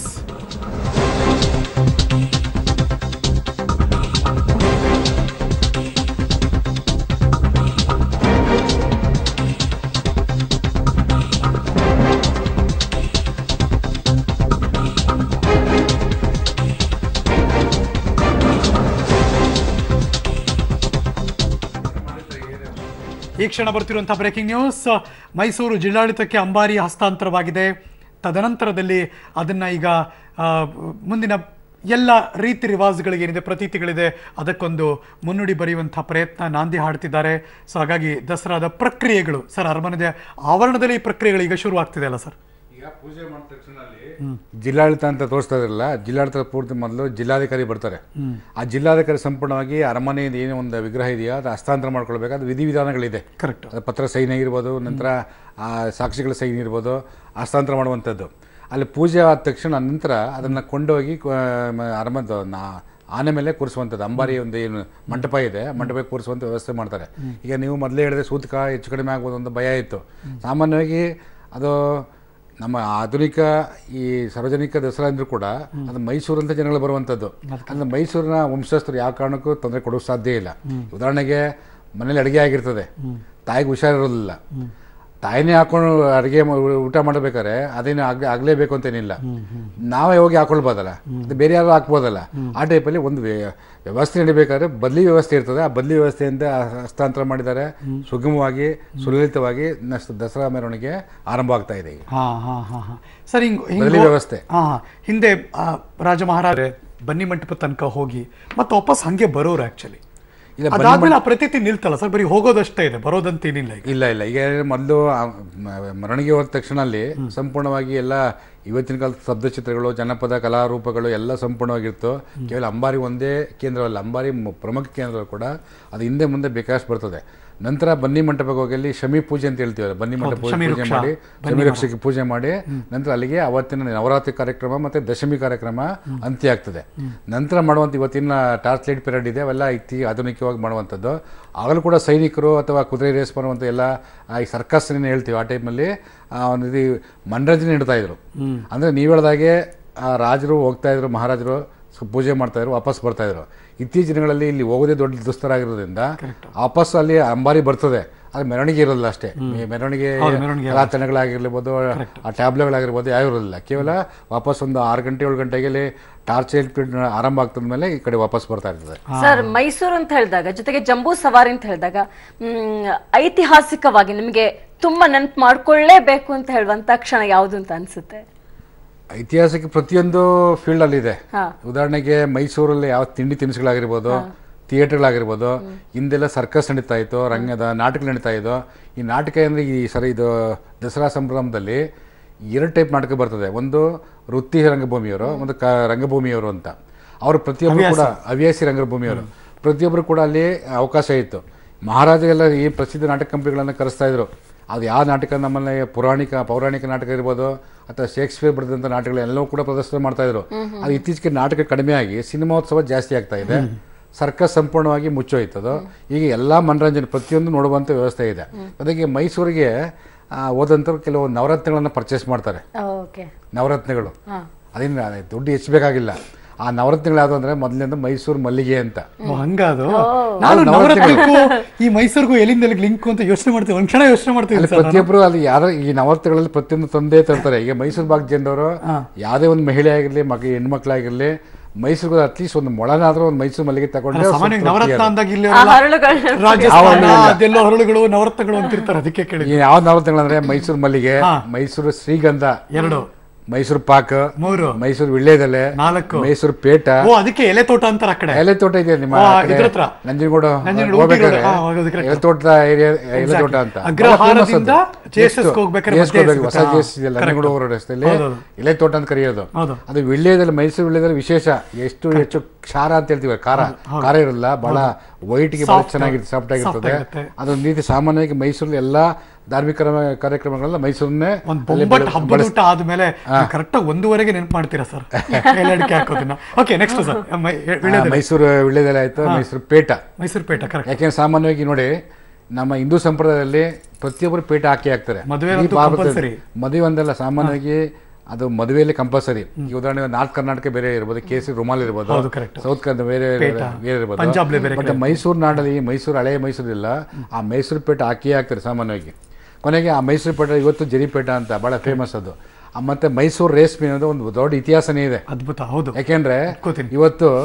ಈ ಕ್ಷಣ ಬರ್ತಿರುವಂತಹ ಬ್ರೇಕಿಂಗ್ ನ್ಯೂಸ್ ಮೈಸೂರು ಜಿಲ್ಲಾಡಳಿತಕ್ಕೆ ಅಂಬಾರಿ ಹಸ್ತಾಂತರವಾಗಿದೆ ತದನಂತರದಲ್ಲಿ ಅದನ್ನ ಈಗ ಆ, ಮುಂದಿನ ಎಲ್ಲ ರೀತಿ ರಿವಾಜುಗಳಿಗೇನಿದೆ ಪ್ರತೀತಿಗಳಿದೆ ಅದಕ್ಕೊಂದು ಮುನ್ನುಡಿ ಬರೆಯುವಂತಹ ಪ್ರಯತ್ನ ನಾಂದಿ ಹಾಡ್ತಿದ್ದಾರೆ ಸೊ ಹಾಗಾಗಿ ದಸರಾದ ಪ್ರಕ್ರಿಯೆಗಳು ಸರ್ ಅರಮನೆಯ ಆವರಣದಲ್ಲಿ ಈ ಪ್ರಕ್ರಿಯೆಗಳು ಈಗ ಶುರುವಾಗ್ತಿದೆ ಅಲ್ಲ ಸರ್ ಈಗ ಪೂಜೆ ಮಾಡಿದ ತಕ್ಷಣ ಜಿಲ್ಲಾಡಳಿತ ಅಂತ ತೋರಿಸ್ತಾ ಇದ್ರಲ್ಲ ಜಿಲ್ಲಾಡಳಿತ ಪೂರ್ತಿ ಮೊದಲು ಜಿಲ್ಲಾಧಿಕಾರಿ ಬರ್ತಾರೆ ಆ ಜಿಲ್ಲಾಧಿಕಾರಿ ಸಂಪೂರ್ಣವಾಗಿ ಅರಮನೆ ಏನು ಒಂದು ವಿಗ್ರಹ ಇದೆಯೋ ಅದು ಹಸ್ತಾಂತರ ಮಾಡ್ಕೊಳ್ಬೇಕು ಅದು ವಿಧಿವಿಧಾನಗಳಿದೆ ಕರೆಕ್ಟ್ ಅದು ಪತ್ರ ಸೈನ್ ಆಗಿರ್ಬೋದು ನಂತರ ಆ ಸಾಕ್ಷಿಗಳ ಸೈನ್ ಇರ್ಬೋದು ಹಸ್ತಾಂತರ ಮಾಡುವಂಥದ್ದು ಅಲ್ಲಿ ಪೂಜೆ ಆದ ತಕ್ಷಣ ನಂತರ ಅದನ್ನು ಕೊಂಡೋಗಿ ಅರಮದ ನಾ ಆನೆ ಮೇಲೆ ಕೂರಿಸುವಂಥದ್ದು ಅಂಬಾರಿ ಒಂದು ಏನು ಮಂಟಪ ಇದೆ ಮಂಟಪಕ್ಕೆ ಕೂರಿಸುವಂಥ ವ್ಯವಸ್ಥೆ ಮಾಡ್ತಾರೆ ಈಗ ನೀವು ಮೊದಲೇ ಹೇಳಿದ್ರೆ ಸೂತಕ ಹೆಚ್ಚು ಕಡಿಮೆ ಆಗ್ಬೋದು ಅಂತ ಭಯ ಇತ್ತು ಸಾಮಾನ್ಯವಾಗಿ ಅದು ನಮ್ಮ ಆಧುನಿಕ ಈ ಸಾರ್ವಜನಿಕ ದಸರಾ ಅಂದ್ರೂ ಕೂಡ ಅದು ಮೈಸೂರಂತ ಜನಗಳು ಬರುವಂಥದ್ದು ಅಂದ್ರೆ ಮೈಸೂರಿನ ವಂಶಸ್ಥರು ಯಾವ ಕಾರಣಕ್ಕೂ ತೊಂದರೆ ಕೊಡೋಕೆ ಸಾಧ್ಯ ಇಲ್ಲ ಉದಾಹರಣೆಗೆ ಮನೇಲಿ ಅಡುಗೆ ಆಗಿರ್ತದೆ ತಾಯಿಗೆ ಹುಷಾರಿರೋದಿಲ್ಲ ತಾಯಿನೇ ಹಾಕೊಂಡು ಅಡುಗೆ ಊಟ ಮಾಡಬೇಕಾದ್ರೆ ಅದೇನು ಆಗ್ ಆಗಲೇಬೇಕು ಅಂತೇನಿಲ್ಲ ನಾವೇ ಹೋಗಿ ಹಾಕೊಳ್ಬೋದಲ್ಲ ಅದು ಬೇರೆ ಯಾರು ಹಾಕ್ಬೋದಲ್ಲ ಆ ಟೈಪಲ್ಲಿ ಒಂದು ವ್ಯ- ವ್ಯವಸ್ಥೆ ನಡಿಬೇಕಾದ್ರೆ ಬದಲಿ ವ್ಯವಸ್ಥೆ ಇರ್ತದೆ ಆ ಬದಲಿ ವ್ಯವಸ್ಥೆಯಿಂದ ಹಸ್ತಾಂತರ ಮಾಡಿದ್ದಾರೆ ಸುಗಮವಾಗಿ ಸುಲಲಿತವಾಗಿ ನೆಕ್ಸ್ಟ್ ದಸರಾ ಮೆರವಣಿಗೆ ಆರಂಭ ಆಗ್ತಾ ಇದೆ ಈಗ ಹಾ ಹಾ ಹಾ ಹಾ ಸರ್ ಹಿಂಗ್ ಹಿಂಗ್ ಬದಲಿ ಹೋ- ವ್ಯವಸ್ಥೆ. ಹಾ ಹಾ. ಹಿಂದೆ ಆ, ರಾಜ ಮಹಾರಾಜರೇ ಬನ್ನಿ ಮಂಟಪ ತನಕ ಹೋಗಿ ಮತ್ತೆ ವಾಪಸ್ ಹಂಗೆ ಬರೋರು ಆಕ್ಚುಲಿ ಇಲ್ಲ, ಅದಾದ್ಮೇಲೆ ಆ ಪ್ರತೀತಿ ನಿಲ್ತಲ್ಲ ಸರ್ ಬರೀ ಹೋಗೋದಷ್ಟೇ ಇದೆ ಬರೋದಂತೇನಿಲ್ಲ ಈಗ ಇಲ್ಲ ಇಲ್ಲ ಈಗ ಮೊದಲು ಮೆರವಣಿಗೆ ಹೋದ ತಕ್ಷಣ ಅಲ್ಲಿ ಸಂಪೂರ್ಣವಾಗಿ ಎಲ್ಲ ಇವತ್ತಿನ ಕಾಲದ ಶಬ್ದಚಿತ್ರಗಳು ಜನಪದ ಕಲಾರೂಪಗಳು ಎಲ್ಲ ಸಂಪೂರ್ಣವಾಗಿತ್ತು ಕೇವಲ ಅಂಬಾರಿ ಒಂದೇ ಕೇಂದ್ರವಲ್ಲ ಅಂಬಾರಿ ಮು- ಪ್ರಮುಖ ಕೇಂದ್ರ ಕೂಡ ಅದು ಹಿಂದೆ ಮುಂದೆ ಬೇಕಾಷ್ಟು ಬರ್ತದೆ ನಂತರ ಬನ್ನಿ ಮಂಟಪಕ್ಕೆ ಹೋಗಿ ಅಲ್ಲಿ ಶಮಿ ಪೂಜೆ ಅಂತ ಹೇಳ್ತೀವಲ್ಲ ಬನ್ನಿ ಮಂಟಪ ಪೂಜೆ ಶಮಿ ಪೂಜೆ ವೃಕ್ಷ, ಮಾಡಿ ಶಮಿ ವೃಕ್ಷಕ್ಕೆ ಪೂಜೆ ಮಾಡಿ ನಂತರ ಅಲ್ಲಿಗೆ ಅವತ್ತಿನ ನವರಾತ್ರಿ ಕಾರ್ಯಕ್ರಮ ಮತ್ತೆ ದಶಮಿ ಕಾರ್ಯಕ್ರಮ ಅಂತ್ಯ ಆಗ್ತದೆ ನಂತರ ಮಾಡುವಂಥ ಇವತ್ತಿನ ಟಾರ್ಚ್ ಲೈಟ್ ಪೀರಿಯಡ್ ಇದೆ ಅವೆಲ್ಲ ಇತ್ತಿ ಆಧುನಿಕವಾಗಿ ಮಾಡುವಂಥದ್ದು ಆಗಲೂ ಕೂಡ ಸೈನಿಕರು ಅಥವಾ ಕುದುರೆ ರೇಸ್ ಮಾಡುವಂಥ ಎಲ್ಲ ಆ, ಈ ಸರ್ಕಸ್ ಏನು ಹೇಳ್ತೀವಿ ಆ ಟೈಮಲ್ಲಿ ಒಂದು ರೀತಿ ಮನರಂಜನೆ ನೀಡ್ತಾ ಇದ್ರು ಅಂದ್ರೆ ನೀವು ಹೇಳ್ದಾಗೆ ಆ ರಾಜರು ಹೋಗ್ತಾ ಇದ್ರು ಮಹಾರಾಜರು ಸ- ಪೂಜೆ ಮಾಡ್ತಾ ಇದ್ರು ವಾಪಸ್ ಬರ್ತಾ ಇದ್ರು ಇತ್ತೀಚಿನ ದಿನಗಳಲ್ಲಿ ಇಲ್ಲಿ ಹೋಗೋದೇ ದೊಡ್ಡ ದುಸ್ತರ ಆಗಿರೋದ್ರಿಂದ ವಾಪಸ್ ಅಲ್ಲಿ ಅಂಬಾರಿ ಬರ್ತದೆ ಅದು ಮೆರವಣಿಗೆ ಇರೋಲ್ಲ ಅಷ್ಟೇ ಈ ಮೆರವಣಿಗೆ ಮೆರವಣಿಗೆ ಕಲಾತನಗಳಾಗಿರ್ಬೋದು ಆ ಟ್ಯಾಬ್ಲೆಗಳಾಗಿರ್ಬೋದು ಯಾವ ಇರೋದಿಲ್ಲ ಕೇವಲ ವಾಪಸ್ ಒಂದು ಆರು ಗಂಟೆ ಏಳು ಗಂಟೆಗೆ ಇಲ್ಲಿ ಟಾರ್ಚ್ ಲೈಟ್ ಆರಂಭ ಆಗ್ತದ ಮೇಲೆ ಈ ಕಡೆ ವಾಪಸ್ ಬರ್ತಾ ಇರ್ತದೆ ಸರ್ ಮೈಸೂರು ಅಂತ ಹೇಳಿದಾಗ ಜೊತೆಗೆ ಜಂಬೂ ಸವಾರಿ ಅಂತ ಹೇಳಿದಾಗ ಮ್, ಐತಿಹಾಸಿಕವಾಗಿ ನಿಮಗೆ ತುಂಬಾ ನೆನ್ಪು ಮಾಡ್ಕೊಳ್ಳೇಬೇಕು ಅಂತ ಹೇಳುವಂತ ಕ್ಷಣ ಯಾವುದು ಅಂತ ಅನ್ಸುತ್ತೆ ಐತಿಹಾಸಿಕ ಪ್ರತಿಯೊಂದು ಫೀಲ್ಡ್ ಅಲ್ಲಿ ಇದೆ ಹಾ. ಉದಾಹರಣೆಗೆ ಮೈಸೂರಲ್ಲಿ ಯಾವ ತಿಂಡಿ ತಿನಿಸುಗಳಾಗಿರ್ಬೋದು ಥಿಯೇಟರ್ಗಳಾಗಿರ್ಬೋದು ಹಿಂದೆಲ್ಲ ಸರ್ಕಸ್ ನಡೀತಾ ಇತ್ತು ರಂಗದ ನಾಟಕ ನಡೀತಾ ಇತ್ತು ಈ ನಾಟಕ ಅಂದರೆ ಈ ಸರಿ ಇದು ದಸರಾ ಸಂಭ್ರಮದಲ್ಲಿ ಎರಡು ಟೈಪ್ ನಾಟಕ ಬರ್ತದೆ ಒಂದು ವೃತ್ತಿ ರಂಗಭೂಮಿಯವರು ಒಂದು ಕ ರಂಗಭೂಮಿಯವರು ಅಂತ ಅವರು ಪ್ರತಿಯೊಬ್ಬರು ಕೂಡ ಹವ್ಯಾಸಿ ರಂಗಭೂಮಿಯವರು ಪ್ರತಿಯೊಬ್ಬರು ಕೂಡ ಅಲ್ಲಿ ಅವಕಾಶ ಇತ್ತು ಮಹಾರಾಜರೆಲ್ಲ ಈ ಪ್ರಸಿದ್ಧ ನಾಟಕ ಕಂಪನಿಗಳನ್ನು ಕರೆಸ್ತಾ ಇದ್ರು ಅದು ಯಾವ ನಾಟಕ ನಮ್ಮಲ್ಲಿ ಪೌರಾಣಿಕ ಪೌರಾಣಿಕ ನಾಟಕ ಇರ್ಬೋದು ಅಥವಾ ಶೇಕ್ಸ್ಪಿಯರ್ ಬರೆದಂಥ ನಾಟಕಗಳೆಲ್ಲವೂ ಕೂಡ ಪ್ರದರ್ಶನ ಮಾಡ್ತಾ ಇದ್ರು ಅದು ಇತ್ತೀಚೆಗೆ ನಾಟಕ ಕಡಿಮೆ ಆಗಿ ಸಿನಿಮೋತ್ಸವ ಜಾಸ್ತಿ ಆಗ್ತಾ ಇದೆ ಸರ್ಕಸ್ ಸಂಪೂರ್ಣವಾಗಿ ಮುಚ್ಚೋಯ್ತದು ಈಗ ಎಲ್ಲ ಮನರಂಜನೆ ಪ್ರತಿಯೊಂದು ನೋಡುವಂಥ ವ್ಯವಸ್ಥೆ ಇದೆ ಅದಕ್ಕೆ ಮೈಸೂರಿಗೆ ಆ, ಹೋದಂಥವ್ರು ಕೆಲವು ನವರತ್ನಗಳನ್ನು ಪರ್ಚೇಸ್ ಮಾಡ್ತಾರೆ ಓಕೆ ನವರತ್ನಗಳು ಅದರಿಂದ ದುಡ್ಡು ಹೆಚ್ಚಬೇಕಾಗಿಲ್ಲ ಆ ನವರತ್ನಗಳು ಯಾವುದು ಅಂದ್ರೆ ಮೊದಲಿಂದ ಮೈಸೂರು ಮಲ್ಲಿಗೆ ಅಂತ ಓ, ಹಂಗದು ನಾನು ಅದು ನವರತ್ನಕ್ಕೂ ಈ ಮೈಸೂರಿಗೂ ಎಲ್ಲಿಂದ ಎಲ್ಲಿಗೆ ಲಿಂಕ್ ಅಂತ ಯೋಚನೆ ಮಾಡ್ತೀವಿ ಒಂದ್ ಕ್ಷಣ ಯೋಚನೆ ಮಾಡ್ತೀವಿ ಅಲ್ಲಿ ಸರ್ ನಾನು. ಪ್ರತಿಯೊಬ್ಬರು ಅಲ್ಲಿ ಯಾರ ಈ ನವರತ್ನಗಳಲ್ಲಿ ಪ್ರತಿಯೊಂದು ತಂದೆ ತರ್ತಾರೆ ಈಗ ಮೈಸೂರು ಭಾಗದ ಜನರವರು ಯಾವುದೇ ಒಂದು ಮಹಿಳೆ ಆಗಿರಲಿ ಮಗ ಹೆಣ್ಮಕ್ಳಾಗಿರ್ಲಿ ಮೈಸೂರಿಗೆ ಅಟ್ಲೀಸ್ಟ್ ಒಂದು ಮೊಳನಾದ್ರೂ ಒಂದು ಮೈಸೂರು ಮಲ್ಲಿಗೆ ತಗೊಂಡ್ರೆ ಅಲ್ಲ, ಸ್ವಲ್ಪ ಸಾಮಾನ್ಯವಾಗಿ ತೃಪ್ತಿ ನವರತ್ನ ಅದು. ಅಂದಾಗ ಇಲ್ಲಿ ಆ ಹರಳುಗಳನ್ನ ರಾಜಸ್ಥಾನ ಅದೆಲ್ಲೋ ಹರಳುಗಳು ನವರತ್ನಗಳು ಅಂತಿರ್ತಾರೆ ಅದಕ್ಕೆ ಕೇಳಿ ಈ ಯಾವ ನವರತ್ನಗಳಂದ್ರೆ ಮೈಸೂರು ಮಲ್ಲಿಗೆ ಮೈಸೂರು ಶ್ರೀಗಂಧ ಎರಡು ಮೈಸೂರು ಪಾಕ್ ಮೂರು ಮೈಸೂರು ವಿಳ್ಳೆದೆಲೆ ನಾಲ್ಕು ಮೈಸೂರು ಪೇಟ ಓ ಅದಕ್ಕೆ ಎಲೆ ತೋಟ ಅಂತಾರೆ ಆ ಕಡೆ ಎಲೆ ತೋಟ ಇದೆ ನಿಮ್ಮ ಓ, ಆ ಕಡೆ ಇದ್ರ ಹತ್ರ? ನಂಜನಗೂಡು ನಂಜನಗೂಡು, ಹೋಗ್ಬೇಕಾದ್ರೆ ಊಟಿ road. ಹಾ, ಹೋಗೋದು correct. ಎಲೆ ತೋಟದ ಏರಿಯಾ ಎಲೆ ತೋಟ ಅಂತ ಅಗ್ರಹಾರದಿಂದ JSS ಗೆ ಹೋಗ್ಬೇಕಾದ್ರೆ ಮಧ್ಯೆ ಹೊಸ ಸಿಗುತ್ತೆ. ಜೇಎಸ್ ಹಾ, ಇದೆಯಲ್ಲ correct. ನಂಜನಗೂಡು ಹೋಗೋ ರಸ್ತೆಯಲ್ಲಿ ಹೌದೌದು. ಎಲೆ ತೋಟ ಅಂತ ಕರೆಯೋದು ಹೌದು. ಅದು ವಿಳ್ಯದಲ್ಲಿ ಮೈಸೂರು ವಿಳ್ಯದಲ್ಲಿ ವಿಶೇಷ ಎಷ್ಟು ಹೆಚ್ಚು ಕ್ಷಾರ ಅಂತ ಹೇಳ್ತೀವಿ ಖಾರ ಖಾರ ಇರಲ್ಲ ಬಹಳ ವೈಟ್ಗೆ ಬಹಳ Soft ಚೆನ್ನಾಗಿರುತ್ತೆ ಸಾಫ್ಟ್ ಆಗಿರ್ತದೆ soft ಆಗಿರುತ್ತೆ. ಅದೊಂದು ರೀತಿ ಸಾಮಾನ್ಯವಾಗಿ ಮೈಸೂರಲ್ಲಿ ಎಲ್ಲಾ ಧಾರ್ಮಿಕ ಕಾರ್ಯ- ಕಾರ್ಯಕ್ರಮಗಳೆಲ್ಲ ಮೈಸೂರನ್ನೇ ಒಂದ್ ಅಲ್ಲಿ ಬೊಂಬಟ್ ಬೆಳೆ- ಹಬ್ಬದ ಬಳಸ್- ಊಟ ಆದ್ಮೇಲೆ ಕರೆಕ್ಟ್ ಒಂದೂವರೆಗೆ ನೆನಪು ಮಾಡ್ತೀರಾ ಸರ್ ಅಡಿಕೆ ಹಾಕೋದನ್ನ ಓಕೆ ನೆಕ್ಸ್ಟ್ ಸರ್ ಆ, ಮೈಸೂರು ವಿಳ್ಯದೆಲೆ ಆಯ್ತು ಮೈಸೂರು ಪೇಟ ಮೈಸೂರು ಪೇಟ ಕರೆಕ್ಟ್ ಯಾಕೆಂದ್ರೆ ಸಾಮಾನ್ಯವಾಗಿ ನೋಡಿ ನಮ್ಮ ಹಿಂದೂ ಸಂಪ್ರದಾಯದಲ್ಲಿ ಪ್ರತಿಯೊಬ್ಬರು ಪೇಟ ಹಾಕಿ ಹಾಕ್ತಾರೆ ಮದುವೆಗಂತೂ ಈ ಭಾರತದಲ್ಲಿ- compulsory. ಮದುವೆ ಒಂದಲ್ಲ ಸಾಮಾನ್ಯವಾಗಿ ಅದು ಮದುವೆಯಲ್ಲಿ ಕಂಪಲ್ಸರಿ ಈಗ ಉದಾಹರಣೆ ನಾರ್ತ್ ಕರ್ನಾಟಕ ಬೇರೆ ಇರ್ಬೋದು ಕೇಸರಿ ರುಮಾಲ್ ಇರ್ಬೋದು ಹೌದು, correct. ಸೌತ್ ಕನ್ನಡ ಬೇರೆ ಬೇರೆ ಇರ್ಬೋದು ಪಂಜಾಬ್ಲಿ ಬೇರೆ ಬಟ್ ಮೈಸೂರು ನಾಡಲ್ಲಿ ಮೈಸೂರು ಹಳೆಯ ಮೈಸೂರು ಇಲ್ಲ ಆ ಮೈಸೂರು ಪೇಟ ಹಾಕಿ ಹಾಕ್ತಾರೆ ಸಾಮಾನ್ಯವಾಗಿ ಕೊನೆಗೆ ಆ ಮೈಸೂರು ಪೇಟ ಇವತ್ತು ಜರಿಪೇಟ ಅಂತ ಬಹಳ ಫೇಮಸ್ ಅದು ಆ ಮತ್ತೆ ಮೈಸೂರು ರೇಸ್ಮೆ ಅನ್ನೋದು ಒಂದು ದೊಡ್ಡ ಇತಿಹಾಸನೇ ಇದೆ ಅದ್ಭುತ ಹೌದು ಯಾಕೆಂದ್ರೆ ಒಪ್ಕೋತೀನಿ. ಇವತ್ತು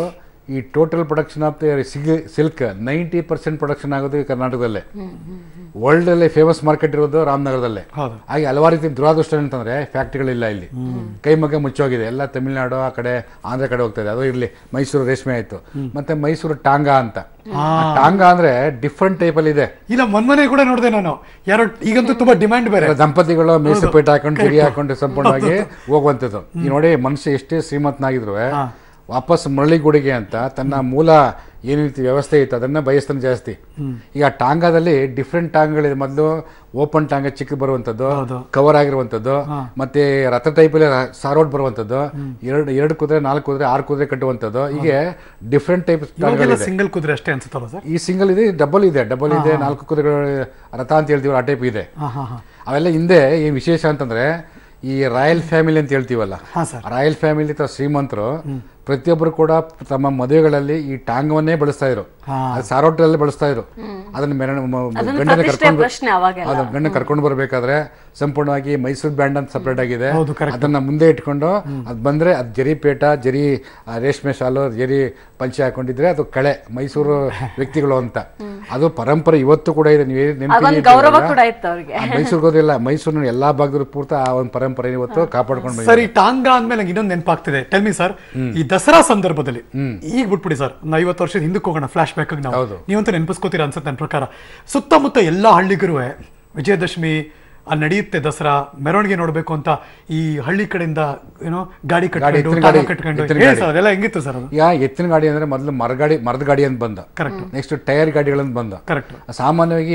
ಈ total production of the silk ninety percent production ಆಗೋದು ಈ ಕರ್ನಾಟಕದಲ್ಲೇ ವರ್ಲ್ಡ್ ಅಲ್ಲಿ ಫೇಮಸ್ ಮಾರ್ಕೆಟ್ ಇರೋದು ರಾಮನಗರದಲ್ಲೇ ಹೌದು ಹಾಗೆ ಹಲವಾರು ರೀತಿ ದುರಾದೃಷ್ಟ ಅಂತಂದ್ರೆ ಫ್ಯಾಕ್ಟ್ರಿಗಳಿಲ್ಲ ಇಲ್ಲಿ ಕೈ ಮಗ ಮುಚ್ಚೋಗಿದೆ ಎಲ್ಲ ತಮಿಳುನಾಡು ಆ ಕಡೆ ಆಂಧ್ರ ಕಡೆ ಹೋಗ್ತಾ ಇದೆ ಅದು ಇರ್ಲಿ ಮೈಸೂರು ರೇಷ್ಮೆ ಆಯ್ತು ಮತ್ತೆ ಮೈಸೂರು ಟಾಂಗಾ ಅಂತ ಆ ಟಾಂಗಾ ಅಂದ್ರೆ ಡಿಫ್ರೆಂಟ್ ಟೈಪ್ ಅಲ್ಲಿ ಇದೆ ಇಲ್ಲ ಮೊನ್ನೆ ಕೂಡ ನೋಡಿದೆ ನಾನು ಯಾರೋ ಈಗಂತೂ ತುಂಬಾ ಡಿಮ್ಯಾಂಡ್ ಬೇರೆ ದಂಪತಿಗಳು ಮೇಸಪೇಟ ಹಾಕೊಂಡು ಗಿರಿ ಹಾಕೊಂಡು ಸಂಪೂರ್ಣವಾಗಿ ಹೋಗುವಂಥದ್ದು ಈ ನೋಡಿ ಮನುಷ್ಯ ಎಷ್ಟೇ ಶ್ರೀಮಂತನಾಗಿದ್ರು ವಾಪಸ್ ಮರಳಿಗುಡಿಗೆ ಅಂತ ತನ್ನ ಮೂಲ ಏನು ರೀತಿ ವ್ಯವಸ್ಥೆ ಇತ್ತು ಅದನ್ನ ಬಯಸ್ತಾನೆ ಜಾಸ್ತಿ ಈಗ ಟಾಂಗಾದಲ್ಲಿ ಡಿಫ್ರೆಂಟ್ ಟಾಂಗ್ಗಳಿದೆ ಮೊದಲು ಓಪನ್ ಟಾಂಗ ಚಿಕ್ಕ ಬರುವಂಥದ್ದು ಹೌದು. ಕವರ್ ಆಗಿರುವಂಥದ್ದು ಮತ್ತೆ ರಥ ಟೈಪಲ್ಲಿ ಸಾರೋಟ್ ಬರುವಂಥದ್ದು ಎರಡು ಎರಡು ಕುದುರೆ ನಾಲ್ಕು ಕುದುರೆ ಆರು ಕುದುರೆ ಕಟ್ಟುವಂಥದ್ದು ಹೀಗೆ ಡಿಫ್ರೆಂಟ್ ಟೈಪ್ ಇವಾಗೆಲ್ಲ ಸಿಂಗಲ್ ಕುದುರೆ ಅಷ್ಟೇ ಅನ್ಸುತ್ತಲ್ಲ ಸರ್ ಈ ಸಿಂಗಲ್ ಇದೆ ಡಬಲ್ ಇದೆ ಡಬಲ್ ಇದೆ ನಾಲ್ಕು ಕುದುರೆಗಳ ರಥ ಅಂತ ಹೇಳ್ತೀವಿ ಆ ಟೈಪ್ ಇದೆ ಹಾ ಹಾ ಹಾ ಅವೆಲ್ಲ ಹಿಂದೆ ಈ ವಿಶೇಷ ಅಂತಂದ್ರೆ ಈ ರಾಯಲ್ ಫ್ಯಾಮಿಲಿ ಅಂತ ಹೇಳ್ತೀವಲ್ಲ ಹಾ ಸರ್ ರಾಯಲ್ ಫ್ಯಾಮಿಲಿ ಅಥವಾ ಶ್ರೀಮಂತರು ಪ್ರತಿಯೊಬ್ಬರು ಕೂಡ ತಮ್ಮ ಮದುವೆಗಳಲ್ಲಿ ಈ ಟಾಂಗವನ್ನೇ ಬಳಸ್ತಾ ಇದ್ರು ಹಾ. ಅದು ಸಾರೋಟಲ್ಲಿ ಬಳಸ್ತಾ ಇದ್ರು ಅದನ್ನ ಮೆರಣ ಅದೊಂದು ಗಂಡನ ಪ್ರತಿಷ್ಠೆ ಕರ್ಕೊಂಡು ಪ್ರಶ್ನೆ ಅವಾಗೆಲ್ಲ ಅದು ಗಂಡ ಕರ್ಕೊಂಡು ಬರ್ಬೇಕಾದ್ರೆ ಸಂಪೂರ್ಣವಾಗಿ ಮೈಸೂರು ಬ್ಯಾಂಡ್ ಅಂತ ಸಪರೇಟ್ ಆಗಿದೆ ಹೌದು, correct. ಅದನ್ನ ಮುಂದೆ ಇಟ್ಕೊಂಡು ಅದ್ ಬಂದ್ರೆ ಅದ್ ಜರಿ ಪೇಟ ಜರಿ ಆ, ರೇಷ್ಮೆ ಶಾಲು ಜರಿ ಪಂಚೆ ಹಾಕೊಂಡಿದ್ರೆ ಅದು ಕಳೆ ಮೈಸೂರು ವ್ಯಕ್ತಿಗಳು ಅಂತ ಅದು ಪರಂಪರೆ ಇವತ್ತು ಕೂಡ ಇದೆ ನೀವು ಅದೊಂದು ಗೌರವ ಕೂಡ ಇತ್ತು ಅವ್ರಿಗೆ ಮೈಸೂರಿಗೆ ಹೋದಿಲ್ಲ ಮೈಸೂರಿನ ಎಲ್ಲಾ ಭಾಗದಲ್ಲೂ ಪೂರ್ತಿ ಆ ಒಂದು ಪರಂಪರೆ ಇವತ್ತು ಕಾಪಾಡ್ಕೊಂಡು ಬಂದಿದೆ. ಸರ್ ಈ ಟಾಂಗಾ ಅಂದ್ಮೇಲೆ ನಂಗೆ ಇನ್ನೊಂದು ನೆನಪಾಗ್ತಿದೆ ಟೆಲ್ ಮಿ ಸರ್ ಈ ದಸರಾ ಸಂದರ್ಭದಲ್ಲಿ ಈಗ ಬಿಟ್ಬಿಡಿ ಸರ್ ಒಂದು ಐವತ್ತು ವರ್ಷದ ಹಿಂದಕ್ಕೆ ಹೋಗೋಣ ಫ್ಲಾಶ್ ಬ್ಯಾಕ್ ನಾವು ಹೌದು. ನೀವಂತೂ ನೆನಪಿಸ್ಕೋತೀರಾ ಅನ್ಸುತ್ತೆ ನನ್ನ ಪ್ರಕಾರ ಸುತ್ತಮುತ್ತ ಎಲ್ಲ ಹಳ್ಳಿಗರು ವಿಜಯದಶಮಿ ಅಲ್ಲಿ ನಡೆಯುತ್ತೆ ದಸರಾ ಮೆರವಣಿಗೆ ನೋಡ್ಬೇಕು ಅಂತ ಈ ಹಳ್ಳಿ ಕಡೆಯಿಂದ ಏನೋ ಗಾಡಿ ಕಟ್ಕೊಂಡು ಎತ್ತಿನ ಟಾಂಗಾ ಗಾಡಿ, ಕಟ್ಕೊಂಡು ಎತ್ತಿನ ಹೇಳಿ ಗಾಡಿ. ಸರ್ ಅದೆಲ್ಲ ಹೆಂಗಿತ್ತು ಸರ್ ಅದು ಈಗ ಎತ್ತಿನ ಗಾಡಿ ಅಂದ್ರೆ ಮೊದಲು ಮರಗಾಡಿ ಮರದ ಗಾಡಿ ಅಂತ ಬಂದ ಕರೆಕ್ಟ್ ನೆಕ್ಸ್ಟ್ ಟೈರ್ ಗಾಡಿಗಳಂತ ಬಂದ ಕರೆಕ್ಟ್ ಸಾಮಾನ್ಯವಾಗಿ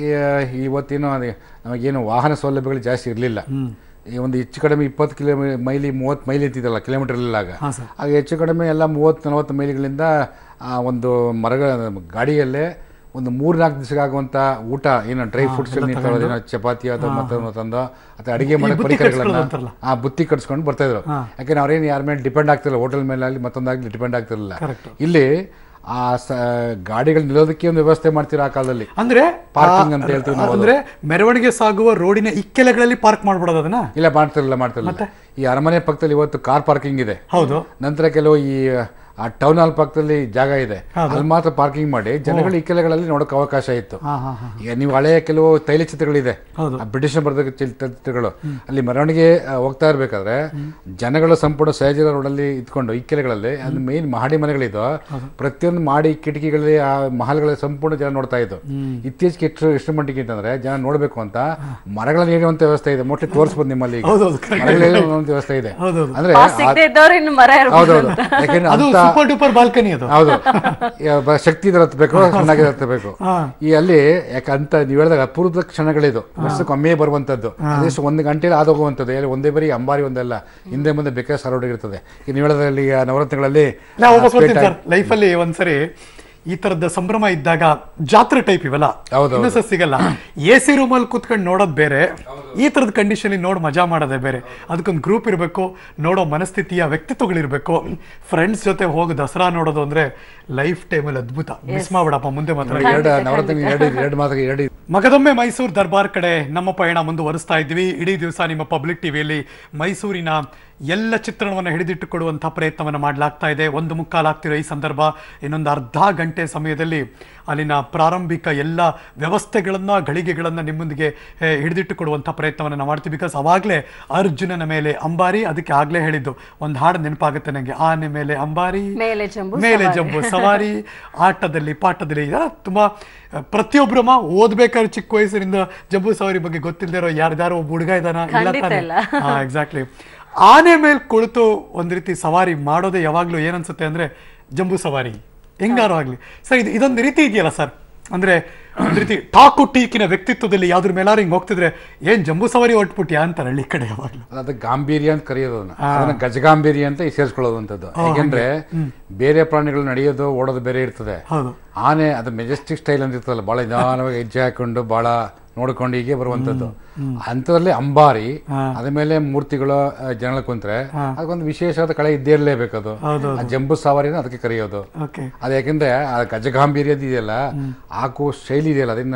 ಈ- ಇವತ್ತೇನು ಅದೇ ನಮಗೇನು ವಾಹನ ಸೌಲಭ್ಯಗಳು ಜಾಸ್ತಿ ಇರಲಿಲ್ಲ ಈ ಒಂದು ಹೆಚ್ಚು ಕಡಿಮೆ ಇಪ್ಪತ್ತು ಕಿಲೋ ಮೈಲಿ ಮೂವತ್ತು ಮೈಲಿ ಅಂತಿದ್ದಲ್ಲ ಕಿಲೋಮೀಟರ್ ಇರಲಿಲ್ಲ ಆಗ ಹಾ ಸರ್ ಆಗ ಹೆಚ್ಚು ಕಡಿಮೆ ಎಲ್ಲ ಮೂವತ್ತು ನಲವತ್ತು ಮೈಲಿಗಳಿಂದ ಆ ಒಂದು ಮರಗಳ ಗಾಡಿಯಲ್ಲೇ ಒಂದು ಮೂರು ನಾಲ್ಕು ದಿವಸಕ್ಕಾಗುವಂತ ಊಟ ಏನು ಡ್ರೈ ಫ್ರೂಟ್ಸ್ ಏನೋ ಚಪಾತಿ ಅಥವಾ ಮತ್ತೊಂದು ತಂದು ಅಥವಾ ಅಡಿಗೆ ಮಾಡೋ ಬುತ್ತಿ ಪರಿಕರಗಳನ್ನ ಅಂತಾರಲ್ಲ. ಆ ಬುತ್ತಿ ಕಟ್ಸ್ಕೊಂಡು ಬರ್ತಾ ಇದ್ರು ಯಾಕಂದ್ರೆ ಅವ್ರೇನು ಯಾರ ಮೇಲೆ ಡಿಪೆಂಡ್ ಆಗ್ತಿಲ್ಲ ಹೋಟೆಲ್ ಮೇಲೆ ಆಗಲಿ ಮತ್ತೊಂದಾಗಲಿ ಡಿಪೆಂಡ್ ಆಗ್ತಿರಲಿಲ್ಲ ಕರೆಕ್ಟ್ ಇಲ್ಲಿ ಆ ಸ ಗಾಡಿಗಳು ನಿಲ್ಲೋದಕ್ಕೆ ಒಂದು ವ್ಯವಸ್ಥೆ ಮಾಡ್ತಿರೋ ಆ ಕಾಲದಲ್ಲಿ ಅಂದ್ರೆ Parking ಆ- ಅಂತ ಹೇಳ್ತೀವಿ ನಾವು ಅಂದ್ರೆ ಮೆರವಣಿಗೆ ಸಾಗುವ ರೋಡಿನ ಇಕ್ಕೆಲೆಗಳಲ್ಲಿ ಪಾರ್ಕ್ ಮಾಡ್ಬಿಡೋದು ಅದನ್ನ ಇಲ್ಲ ಮಾಡ್ತಿರಲಿಲ್ಲ ಮಾಡ್ತಿರಲಿಲ್ಲ ಈ ಅರಮನೆ ಪಕ್ಕದಲ್ಲಿ ಇವತ್ತು ಕಾರ್ ಪಾರ್ಕಿಂಗ್ ಇದೆ ಹೌದು ನಂತರ ಕೆಲವು ಈ ಆ ಟೌನ್ ಹಾಲ್ ಪಕ್ಕದಲ್ಲಿ ಜಾಗ ಇದೆ ಅಲ್ಲಿ ಮಾತ್ರ ಪಾರ್ಕಿಂಗ್ ಮಾಡಿ ಜನಗಳು ಇಕ್ಕೆಲೆಗಳಲ್ಲಿ ನೋಡೋಕೆ ಅವಕಾಶ ಇತ್ತು ಹಾ ಹಾ ಹಾ ಈಗ ನೀವು ಹಳೆಯ ಕೆಲವು ತೈಲಚಿತ್ರಗಳಿದೆ ಹೌದು. ಆ ಬ್ರಿಟಿಷ್ ಬರೆದ ಚಿತ್ರಗಳು ಅಲ್ಲಿ ಮೆರವಣಿಗೆ ಆ, ಹೋಗ್ತಾ ಇರ್ಬೇಕಾದ್ರೆ ಜನಗಳು ಸಂಪೂರ್ಣ ಸಹಜ ರೋಡಲ್ಲಿ ಇದ್ಕೊಂಡು ಇಕ್ಕೆಲೆಗಳಲ್ಲಿ ಅಲ್ಲಿ ಮೇನ್ ಮಹಡಿ ಮನೆಗಳಿದ್ದು ಪ್ರತಿಯೊಂದು ಮಾಡಿ ಕಿಟಕಿಗಳಲ್ಲಿ ಆ ಮಹಲ್ಗಳಲ್ಲಿ ಸಂಪೂರ್ಣ ಜನ ನೋಡ್ತಾ ಇದ್ದು ಇತ್ತೀಚೆಗೆ ಎಷ್ಟು ಎಷ್ಟು ಮಟ್ಟಿಗೆ ಅಂತಂದ್ರೆ ಜನ ನೋಡ್ಬೇಕು ಅಂತ ಮರಗಳಲ್ಲಿ ಹೇಳುವಂತ ವ್ಯವಸ್ಥೆ ಇದೆ ಮೋಸ್ಟ್ಲಿ ತೋರಿಸ್ಬೋದು ನಿಮ್ಮಲ್ಲಿ ಈಗ. ಹೌದೌದು, correct. ಮರಗಳಲ್ಲಿ ಹೇಳುವಂತ ವ್ಯವಸ್ಥೆ ಇದೆ ಹೌದೌದು. ಅಂದ್ರೆ ಪಾಸ್ ಸಿಗದೆ ಇದ್ದವ್ರು ಇನ್ನು ಮರ ಇರ್ಬೋದು ಹೌದೌದು ಯಾಕೆಂದ್ರೆ ಅದು ಅಂತ ಸೂಪರ್ ಡೂಪರ್ ಬಾಲ್ಕನಿ ಅದು ಹೌದು ಯ- ಬ- ಶಕ್ತಿ ಇದ್ರೆ ಹತ್ಬೇಕು ಚೆನ್ನಾಗಿ ಹತ್ತಬೇಕು ಈ ಅಲ್ಲಿ ಯಾಕೆ ಅಂತ ನೀವು ಹೇಳಿದಾಗ ಅಪೂರ್ವದ ಕ್ಷಣಗಳಿದು ವರ್ಷಕ್ಕೆ ಒಮ್ಮೆ ಬರುವಂತದ್ದು ಅದೆಷ್ಟು ಒಂದು ಗಂಟೆಯಲ್ಲಿ ಆದೋಗುವಂಥದ್ದು ಎಲ್ಲಿ ಒಂದೇ ಬರೀ ಅಂಬಾರಿ ಒಂದಲ್ಲ ಹಿಂದೆ ಮುಂದೆ ಬೇಕಾದ ಸರೌಡಿಗಿರ್ತದೆ ಈಗ ನೀವು ಹೇಳೋದ್ರಲ್ಲಿ ಈಗ ನವರಾತ್ರಿಗಳಲ್ಲಿ ನಾವು ವಾಪಸ್ spend ಬರ್ತೀನಿ time- ಸರ್ ಲೈಫಲ್ಲಿ ಒಂದ್ಸರಿ ಈ ತರದ ಸಂಭ್ರಮ ಇದ್ದಾಗ ಜಾತ್ರೆ ಟೈಪ್ ಇವೆಲ್ಲ ಹೌದು, ಇನ್ನೂ ಸಹ ಸಿಗಲ್ಲ ಎ ಸಿ ರೂಮಲ್ಲಿ ಕೂತ್ಕೊಂಡು ನೋಡೋದು ಬೇರೆ ಈ ತರದ ಕಂಡೀಷನ್ ನೋಡಿ ಮಜಾ ಮಾಡೋದೇ ಬೇರೆ ಅದಕ್ಕೊಂದು ಗ್ರೂಪ್ ಇರಬೇಕು ನೋಡೋ ಮನಸ್ಥಿತಿಯ ವ್ಯಕ್ತಿತ್ವಗಳಿರ್ಬೇಕು ಫ್ರೆಂಡ್ಸ್ ಜೊತೆ ಹೋಗಿ ದಸರಾ ನೋಡೋದು ಅಂದ್ರೆ ಲೈಫ್ ಟೈಮಲ್ಲಿ ಅದ್ಭುತ ಮಿಸ್ ಮಾಡ್ಬಿಡಪ್ಪ ಮುಂದೆ ಮಾತ್ರ ಎರಡು ನವರಾತ್ರಿ ಎರಡು ಎರಡು ಮಾತಿಗೆ ಎರಡು ಮಗದೊಮ್ಮೆ ಮೈಸೂರು ದರ್ಬಾರ್ ಕಡೆ ನಮ್ಮ ಪಯಣ ಮುಂದುವರಿಸ್ತಾ ಇದ್ವಿ ಇಡೀ ದಿವಸ ನಿಮ್ಮ ಪಬ್ಲಿಕ್ ಟಿವಿಯಲ್ಲಿ ಮೈಸೂರಿನ ಎಲ್ಲ ಚಿತ್ರಣವನ್ನು ಹಿಡಿದಿಟ್ಟುಕೊಡುವಂಥ ಪ್ರಯತ್ನವನ್ನು ಮಾಡಲಾಗ್ತಾ ಇದೆ ಒಂದು ಮುಕ್ಕಾಲಾಗ್ತಿರೋ ಈ ಸಂದರ್ಭ ಇನ್ನೊಂದು ಅರ್ಧ ಗಂಟೆ ಸಮಯದಲ್ಲಿ ಅಲ್ಲಿನ ಪ್ರಾರಂಭಿಕ ಎಲ್ಲ ವ್ಯವಸ್ಥೆಗಳನ್ನ ಗಳಿಗೆಗಳನ್ನ ನಿಮ್ಮೊಂದಿಗೆ ಏ, ಹಿಡಿದಿಟ್ಟುಕೊಡುವಂಥ ಪ್ರಯತ್ನವನ್ನು ನಾವು ಮಾಡ್ತೀವಿ ಬಿಕಾಸ್ ಅವಾಗಲೇ ಅರ್ಜುನನ ಮೇಲೆ ಅಂಬಾರಿ ಅದಕ್ಕೆ ಆಗಲೇ ಹೇಳಿದ್ದು ಒಂದು ಹಾಡು ನೆನಪಾಗುತ್ತೆ ನನಗೆ ಆನೆ ಮೇಲೆ ಅಂಬಾರಿ ಮೇಲೆ ಜಂಬೂ ಮೇಲೆ ಸವಾರಿ. ಜಂಬೂ ಸವಾರಿ ಆಟದಲ್ಲಿ ಪಾಠದಲ್ಲಿ ಇದೆಲ್ಲ ತುಂಬಾ ಅಹ್, ಪ್ರತಿಯೊಬ್ರಮ್ಮ ಓದ್ಬೇಕಾದ್ರೆ ಚಿಕ್ಕ ವಯಸ್ಸಿನಿಂದ ಜಂಬೂ ಸವಾರಿ ಬಗ್ಗೆ ಗೊತ್ತಿಲ್ಲದೆ ಇರೋ ಯಾರ್ದಾರೋ ಒಬ್ಬ ಹುಡುಗ ಇದಾನ ಇಲ್ಲ ಖಂಡಿತ ತಾನೆ ಇಲ್ಲ. ಎಕ್ಸಾಕ್ಟ್ಲಿ ಆನೆ ಮೇಲೆ ಕುಳಿತು ಒಂದ್ ರೀತಿ ಸವಾರಿ ಮಾಡೋದೇ ಯಾವಾಗ್ಲೂ ಏನನ್ಸುತ್ತೆ ಅಂದ್ರೆ ಜಂಬೂ ಸವಾರಿ ಹೆಂಗಾರು ಆಗ್ಲಿ ಸರ್ ಇದು ಇದೊಂದು ರೀತಿ ಇದೆಯಲ್ಲ ಸರ್ ಅಂದ್ರೆ ಒಂದ್ ರೀತಿ ಟಾಕು ಟೀಕಿನ ವ್ಯಕ್ತಿತ್ವದಲ್ಲಿ ಯಾವ್ದ್ರ ಮೇಲಾರು ಹಿಂಗ್ ಹೋಗ್ತಿದ್ರೆ ಏನ್ ಜಂಬೂ ಸವಾರಿ ಹೊಟ್ಬಿಟ್ಯಾ ಅಂತಾರೆ ಹಳ್ಳಿ ಕಡೆ ಯಾವಾಗ್ಲೂ ಅದು ಗಾಂಭೀರ್ಯ ಅಂತ ಕರೆಯೋದು ಅದನ್ನ ಅದನ್ನ ಗಜಗಾಂಭೀರ್ಯ ಅಂತ ಸೇರಿಸ್ಕೊಳ್ಳೋದಂಥದ್ದು ಯಾಕೆಂದ್ರೆ ಬೇರೆ ಪ್ರಾಣಿಗಳು ನಡೆಯೋದು ಓಡೋದು ಬೇರೆ ಇರ್ತದೆ ಹೌದು ಆನೆ ಅದು ಮೆಜೆಸ್ಟಿಕ್ ಸ್ಟೈಲ್ ಅಂತ ಇರ್ತದಲ್ಲ ಬಹಳ ನಿಧಾನವಾಗಿ ಹೆಜ್ಜೆ ಹಾಕೊಂಡು ಬಹಳ ನೋಡ್ಕೊಂಡು ಹೀಗೆ ಬರುವಂತದ್ದು ಅಂಥದ್ರಲ್ಲಿ ಅಂಬಾರಿ ಅದ ಮೇಲೆ ಮೂರ್ತಿಗಳು ಆ, ಜನಗಳು ಕುಂತ್ರೆ ಅದಕ್ಕೊಂದು ವಿಶೇಷವಾದ ಕಳೆ ಇದ್ದೇ ಇರಲೇಬೇಕು ಅದು ಆ ಜಂಬೂ ಸವಾರಿನ ಅದಕ್ಕೆ ಕರೆಯೋದು ಓಕೆ ಅದು ಯಾಕೆಂದ್ರೆ ಆ ಗಜಗಾಂಭೀರ್ಯದ ಇದೆಯಲ್ಲ ಹಾಕುವ ಶೈಲಿ ಇದೆಯಲ್ಲ ಅದನ್ನ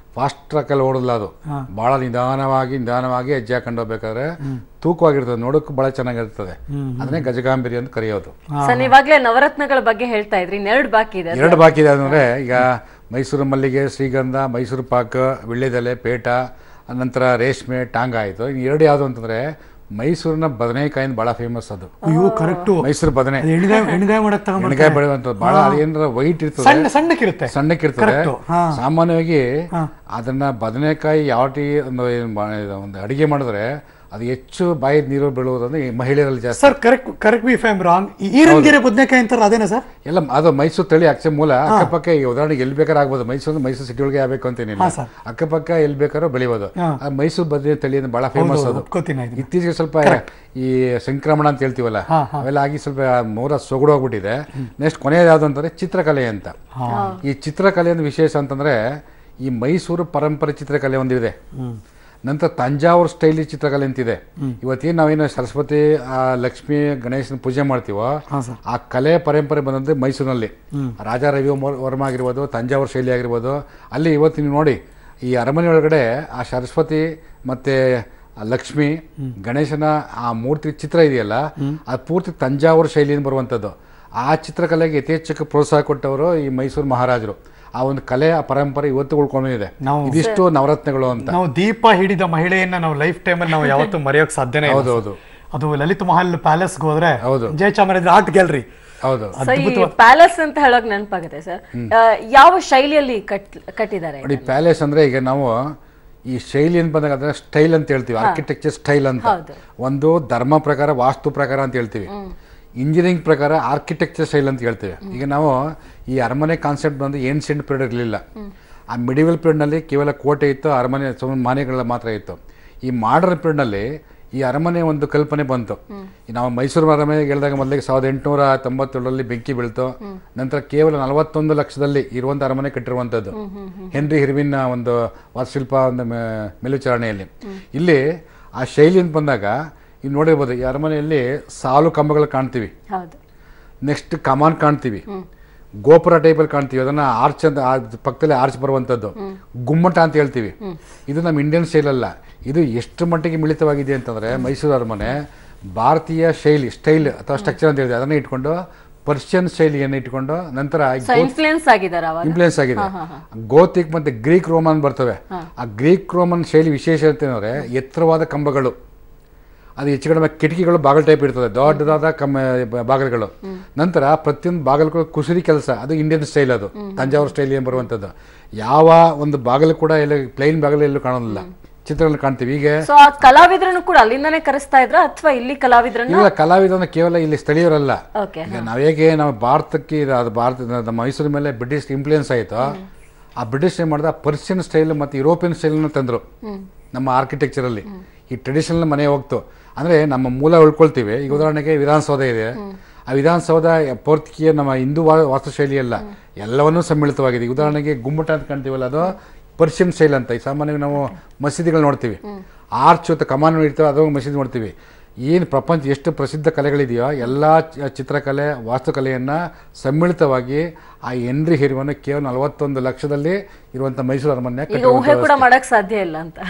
ಫಾಸ್ಟ್ ಟ್ರ್ಯಾಕಲ್ಲಿ ಓಡಲ್ಲ ಅದು ಭಾಳ ನಿಧಾನವಾಗಿ ನಿಧಾನವಾಗಿ ಹೆಜ್ಜೆ ಹಾಕೊಂಡು ಹೋಗ್ಬೇಕಾದ್ರೆ ತೂಕವಾಗಿರ್ತದೆ ನೋಡೋಕ್ಕೂ ಭಾಳ ಚೆನ್ನಾಗಿರ್ತದೆ ಅದನ್ನೇ ಗಜಗಾಂಬಿರಿ ಅಂತ ಕರೆಯೋದು ಸರ್ ನೀವಾಗ್ಲೇ ನವರತ್ನಗಳ ಬಗ್ಗೆ ಹೇಳ್ತಾ ಇದ್ರಿ ಇನ್ನೆರಡು ಬಾಕಿ ಇದೆ ಎರಡು ಬಾಕಿ ಇದೆ ಅಂದರೆ ಈಗ ಮೈಸೂರು ಮಲ್ಲಿಗೆ ಶ್ರೀಗಂಧ ಮೈಸೂರು ಪಾಕ ವಿಳ್ಳೆದೆಲೆ ಪೇಟ ನಂತರ ರೇಷ್ಮೆ ಟಾಂಗ ಆಯಿತು ಇನ್ನು ಎರಡು ಯಾವುದು ಅಂತಂದರೆ ಮೈಸೂರಿನ ಬದನೆಕಾಯಿಂದ ಭಾಳ ಫೇಮಸ್ ಅದು ಅಯ್ಯೋ ಕರೆಕ್ಟು ಮೈಸೂರು ಬದನೆ ಎಣ್ಗಾಯಿ ಎಣ್ಗಾಯಿ ಮಾಡಕ್ ತಗೊಂಡ್ ಎಣ್ಗಾಯಿ ಬೆಳೆಯುವಂಥದ್ದು ಭಾಳ ಅದೇನಾರ ವೈಟ್ ಇರ್ತದೆ ಸಣ್ಣ ಸಣ್ಣಕ್ಕಿರುತ್ತೆ ಸಣ್ಣಕ್ಕಿರ್ತದೆ Correct. ಹಾ. ಸಾಮಾನ್ಯವಾಗಿ ಅದನ್ನ ಬದನೆಕಾಯಿ ಯಾವ ಟೀ ಒಂದು ಏನ್ ಬಾ- ಇದು ಒಂದು ಅಡಿಗೆ ಮಾಡಿದ್ರೆ ಅದು ಹೆಚ್ಚು ಬಾಯಿ ನೀರು ಬೀಳುವುದಂದ್ರೆ ಈ ಮಹಿಳೆಯರಲ್ಲಿ ಜಾಸ್ತಿ ಸರ್ ಕರೆಕ್ಟ್ ಕರೆಕ್ಟ್ ಬಿ ಫೈಮ್ ರಾಂಗ್ ಈರಂಗೆರೆ ಬದನೆಕಾಯಿ ಅಂತಾರ ಅದೇನಾ ಸರ್ ಎಲ್ಲ ಅದು ಮೈಸೂರು ತಳಿ ಅಕ್ಷ ಮೂಲ ಅಕ್ಕಪಕ್ಕ ಈ ಉದಾಹರಣೆಗೆ ಎಲ್ಲಿ ಬೇಕಾದ್ರೆ ಆಗ್ಬೋದು ಮೈಸೂರು ಮೈಸೂರು ಸಿಟಿ ಒಳಗೆ ಆಗ್ಬೇಕು ಅಂತೇನಿಲ್ಲ ಹಾ, ಸರ್. ಅಕ್ಕಪಕ್ಕ ಎಲ್ಲಿ ಬೇಕಾದ್ರೂ ಬೆಳಿಬೋದು ಹಾ. ಆ ಮೈಸೂರು ಬದನೆ ತಳಿ ಅಂದ್ರೆ ಬಹಳ ಫೇಮಸ್ ಅದು ಒಪ್ಕೋತೀನಿ ಇದನ್ನ. ಇತ್ತೀಚೆಗೆ ಸ್ವಲ್ಪ ಈ ಸಂಕ್ರಮಣ ಅಂತ ಹೇಳ್ತೀವಲ್ಲ ಹಾ, ಅವೆಲ್ಲ ಆಗಿ ಸ್ವಲ್ಪ ಮೂರ ಸೊಗಡು ಹೋಗ್ಬಿಟ್ಟಿದೆ ನೆಕ್ಸ್ಟ್ ಕೊನೆಯದು ಯಾವುದು ಅಂತಂದ್ರೆ ಚಿತ್ರಕಲೆ ಅಂತ ಈ ಚಿತ್ರಕಲೆ ಒಂದು ವಿಶೇಷ ಅಂತಂದ್ರೆ ಈ ಮೈಸೂರು ಪರಂಪರೆ ಚಿತ್ರಕಲೆ ಒಂದಿದೆ ನಂತರ ತಂಜಾವೂರು ಸ್ಟೈಲಿ ಚಿತ್ರಕಲೆ ಅಂತಿದೆ ಇವತ್ತೇನು ನಾವೇನು ಸರಸ್ವತಿ ಆ, ಲಕ್ಷ್ಮಿ ಗಣೇಶನ ಪೂಜೆ ಮಾಡ್ತೀವೋ ಹಾ, ಸರ್. ಆ ಕಲೆ ಪರಂಪರೆ ಬಂದಂತೆ ಮೈಸೂರಿನಲ್ಲಿ ರಾಜ ರವಿ ವರ್ಮ- ವರ್ಮ ಆಗಿರ್ಬೋದು ತಂಜಾವೂರು ಶೈಲಿ ಆಗಿರ್ಬೋದು ಅಲ್ಲಿ ಇವತ್ತು ನೀವು ನೋಡಿ ಈ ಅರಮನೆ ಒಳಗಡೆ ಆ ಸರಸ್ವತಿ ಮತ್ತೆ ಆ ಲಕ್ಷ್ಮಿ ಗಣೇಶನ ಆ ಮೂರ್ತಿ ಚಿತ್ರ ಇದೆಯಲ್ಲ ಅದು ಪೂರ್ತಿ ತಂಜಾವೂರು ಶೈಲಿಯಿಂದ ಬರುವಂಥದ್ದು ಆ ಚಿತ್ರಕಲೆಗೆ ಯಥೇಚ್ಛಕ್ಕೆ ಪ್ರೋತ್ಸಾಹ ಕೊಟ್ಟವರು ಈ ಮೈಸೂರು ಮಹಾರಾಜರು ಆ ಒಂದು ಕಲೆ ಆ ಪರಂಪರೆ ಇವತ್ತು ಉಳ್ಕೊಂಡಿದೆ ನಾವು- ಇದಿಷ್ಟು ನವರತ್ನಗಳು ಅಂತ ನಾವು ದೀಪ ಹಿಡಿದ ಮಹಿಳೆಯನ್ನ ನಾವು ಲೈಫ್ ಟೈಮಲ್ಲಿ ನಾವು ಯಾವತ್ತೂ ಮರೆಯೋಕ್ ಸಾಧ್ಯನೇ ಇಲ್ಲ ಹೌದು, ಸರ್. ಹೌದು. ಅದು ಲಲಿತ್ ಮಹಲ್ ಪ್ಯಾಲೇಸ್ಗೆ ಹೋದ್ರೆ ಹೌದು. ಜಯಚಾಮರಾಜ ಆರ್ಟ್ ಗ್ಯಾಲರಿ ಹೌದು ಸೊ ಈ ಪ್ಯಾಲೇಸ್ ಅಂತ ಹೇಳೋಕ್ ನೆನಪಾಗುತ್ತೆ ಸರ್ ಯಾವ ಶೈಲಿಯಲ್ಲಿ ಕಟ್ ಕಟ್ಟಿದ್ದಾರೆ ನೋಡಿ ಪ್ಯಾಲೇಸ್ ಅಂದ್ರೆ ಈಗ ನಾವು ಈ ಶೈಲಿ ಅಂತ ಬಂದಾಗ ಅದನ್ನ ಸ್ಟೈಲ್ ಅಂತ ಹೇಳ್ತೀವಿ ಆರ್ಕಿಟೆಕ್ಚರ್ ಸ್ಟೈಲ್ ಅಂತ ಹೌದು. ಒಂದು ಧರ್ಮ ಪ್ರಕಾರ ವಾಸ್ತು ಪ್ರಕಾರ ಅಂತ ಹೇಳ್ತೀವಿ ಇಂಜಿನಿಯರಿಂಗ್ ಪ್ರಕಾರ ಆರ್ಕಿಟೆಕ್ಚರ್ ಸ್ಟೈಲ್ ಅಂತ ಹೇಳ್ತೀವಿ ಈಗ ನಾವು ಈ ಅರಮನೆ ಕಾನ್ಸೆಪ್ಟ್ ಬಂದು ಏನ್ಷಿಯಂಟ್ ಪೀರಿಯಡ್ ಇರಲಿಲ್ಲ ಆ ಮಿಡಿವಲ್ ಪೀರಿಯಡ್ನಲ್ಲಿ ಕೇವಲ ಕೋಟೆ ಇತ್ತು ಅರಮನೆ ಸುಮ್ಮನೆ ಮನೆಗಳ ಮಾತ್ರ ಇತ್ತು ಈ ಮಾಡರ್ನ್ ಪೀರಿಯಡ್ನಲ್ಲಿ ಈ ಅರಮನೆ ಒಂದು ಕಲ್ಪನೆ ಬಂತು ಈ ನಾವು ಮೈಸೂರು ಅರಮನೆ ಹೇಳಿದಾಗ ಮೊದಲಿಗೆ ಸಾವಿರದ ಎಂಟುನೂರ ತೊಂಬತ್ತೇಳರಲ್ಲಿ ಬೆಂಕಿ ಬೀಳ್ತು ನಂತರ ಕೇವಲ ನಲವತ್ತೊಂದು ಲಕ್ಷದಲ್ಲಿ ಇರುವಂಥ ಅರಮನೆ ಕಟ್ಟಿರುವಂಥದ್ದು ಹೆನ್ರಿ ಹಿರ್ವಿನ್ ಒಂದು ವಾಸ್ತುಶಿಲ್ಪ ಒಂದು ಮೆ- ಮೇಲ್ವಿಚಾರಣೆಯಲ್ಲಿ ಇಲ್ಲಿ ಆ ಶೈಲಿ ಅಂತ ಬಂದಾಗ ಈಗ ನೋಡಿರ್ಬೋದು ಈ ಅರಮನೆಯಲ್ಲಿ ಸಾಲು ಕಂಬಗಳು ಕಾಣ್ತೀವಿ ಹೌದು ನೆಕ್ಸ್ಟ್ ಕಮಾನ್ ಕಾಣ್ತೀವಿ ಗೋಪುರ ಟೈಪಲ್ಲಿ ಕಾಣ್ತೀವಿ ಅದನ್ನ ಆರ್ಚ್ ಅಂತ ಆ ಪಕ್ಕದಲ್ಲಿ ಆರ್ಚ್ ಬರುವಂಥದ್ದು ಗುಮ್ಮಟ ಅಂತ ಹೇಳ್ತೀವಿ ಇದು ನಮ್ಮ ಇಂಡಿಯನ್ ಸ್ಟೈಲ್ ಅಲ್ಲ ಇದು ಎಷ್ಟು ಮಟ್ಟಿಗೆ ಮಿಳಿತವಾಗಿದೆ ಅಂತಂದ್ರೆ ಮೈಸೂರು ಅರಮನೆ ಭಾರತೀಯ ಶೈಲಿ ಸ್ಟೈಲ್ ಅಥವಾ ಸ್ಟ್ರಕ್ಚರ್ ಅಂತ ಹೇಳಿದೆ ಅದನ್ನ ಇಟ್ಕೊಂಡು ಪರ್ಷಿಯನ್ ಶೈಲಿಯನ್ನು ಇಟ್ಕೊಂಡು ನಂತರ ಸೊ ಇನ್ಫ್ಲೂಯೆನ್ಸ್ ಆಗಿದ್ದಾರೆ ಅವಾಗ ಇನ್ಫ್ಲೂಯೆನ್ಸ್ ಆಗಿದೆ ಗೋತಿಕ್ ಮತ್ತೆ ಗ್ರೀಕ್ ರೋಮನ್ ಬರ್ತವೆ ಆ ಗ್ರೀಕ್ ರೋಮನ್ ಶೈಲಿ ವಿಶೇಷ ಅಂತಂದ್ರೆ ಎತ್ತರವಾದ ಕಂಬಗಳು ಅದು ಹೆಚ್ಚು ಕಡಿಮೆ ಕಿಟಕಿಗಳು ಬಾಗಿಲು ಟೈಪ್ ಇರ್ತದೆ ದೊಡ್ಡದಾದ ಕಮ್ಮ ಬ- ಬಾಗಿಲುಗಳು ನಂತರ ಪ್ರತಿಯೊಂದು ಬಾಗಿಲು ಕುಸುರಿ ಕೆಲಸ ಅದು ಇಂಡಿಯನ್ ಸ್ಟೈಲ್ ಅದು ತಂಜಾವೂರು ಸ್ಟೈಲ್ ಏನು ಬರುವಂಥದ್ದು ಯಾವ ಒಂದು ಬಾಗಿಲು ಕೂಡ ಎಲ್ಲ ಪ್ಲೈನ್ ಬಾಗಿಲು ಎಲ್ಲೂ ಕಾಣೋದಿಲ್ಲ ಚಿತ್ರಗಳಲ್ಲಿ ಕಾಣ್ತೀವಿ ಈಗ ಸೊ ಆ ಕಲಾವಿದ್ರನ್ನು ಕೂಡ ಅಲ್ಲಿಂದಾನೇ ಕರೆಸ್ತಾ ಇದ್ರ ಅಥವಾ ಇಲ್ಲಿ ಕಲಾವಿದ್ರನ್ನ ಇಲ್ಲ ಕಲಾವಿದನ ಕೇವಲ ಇಲ್ಲಿ ಸ್ಥಳೀಯರಲ್ಲ ಓಕೆ ಈಗ ನಾವು ಹೇಗೆ ನಾವು ಭಾರತಕ್ಕೆ ಇದು ಅದು ಭಾರತ ನಮ್ಮ ಮೈಸೂರು ಮೇಲೆ ಬ್ರಿಟಿಷ್ ಇನ್ಫ್ಲೂಯೆನ್ಸ್ ಆಯಿತು ಆ ಬ್ರಿಟಿಷ್ ಏನು ಮಾಡ್ದ ಪರ್ಷಿಯನ್ ಸ್ಟೈಲ್ ಮತ್ತು ಯುರೋಪಿಯನ್ ಸ್ಟೈಲನ್ನು ತಂದರು ನಮ್ಮ ಆರ್ಕಿಟೆಕ್ಚರಲ್ಲಿ ಈ ಟ್ರೆಡಿಷನಲ್ ಮನೆ ಹೋಗ್ತು ಅಂದರೆ ನಮ್ಮ ಮೂಲ ಉಳ್ಕೊಳ್ತೀವಿ ಈಗ ಉದಾಹರಣೆಗೆ ವಿಧಾನಸೌಧ ಇದೆ ಆ ವಿಧಾನಸೌಧ ಪೌರ್ತಿಕೀಯ ನಮ್ಮ ಹಿಂದೂ ವಾ- ವಾಸ್ತುಶೈಲಿ ಅಲ್ಲ ಎಲ್ಲವನ್ನೂ ಸಮ್ಮಿಳಿತವಾಗಿದೆ ಈಗ ಉದಾಹರಣೆಗೆ ಗುಮ್ಮಟ ಅಂತ ಕಾಣ್ತೀವಲ್ಲ ಅದು ಪರ್ಷಿಯನ್ ಸ್ಟೈಲ್ ಅಂತ ಈ ಸಾಮಾನ್ಯವಾಗಿ ನಾವು ಮಸೀದಿಗಳು ನೋಡ್ತೀವಿ ಆರ್ಚ್ ಅಥವಾ ಕಮಾನ್ ಇರ್ತವೆ ಅದು ಮಸೀದಿ ನೋಡ್ತೀವಿ ಏನು ಪ್ರಪಂಚ ಎಷ್ಟು ಪ್ರಸಿದ್ಧ ಕಲೆಗಳಿದೆಯೋ ಎಲ್ಲ ಚ- ಚಿತ್ರಕಲೆ ವಾಸ್ತುಕಲೆಯನ್ನು ಸಮ್ಮಿಳಿತವಾಗಿ ಆ ಎನ್ರಿ ಹಿರಿವನ್ನು ಕೇವಲ ನಲವತ್ತೊಂದು ಲಕ್ಷದಲ್ಲಿ ಇರುವಂಥ ಮೈಸೂರು ಅರಮನೆ ಈಗ ಊಹೆ ಕೂಡ ಮಾಡಕ್ ಸಾಧ್ಯ ಇಲ್ಲ ಅಂತ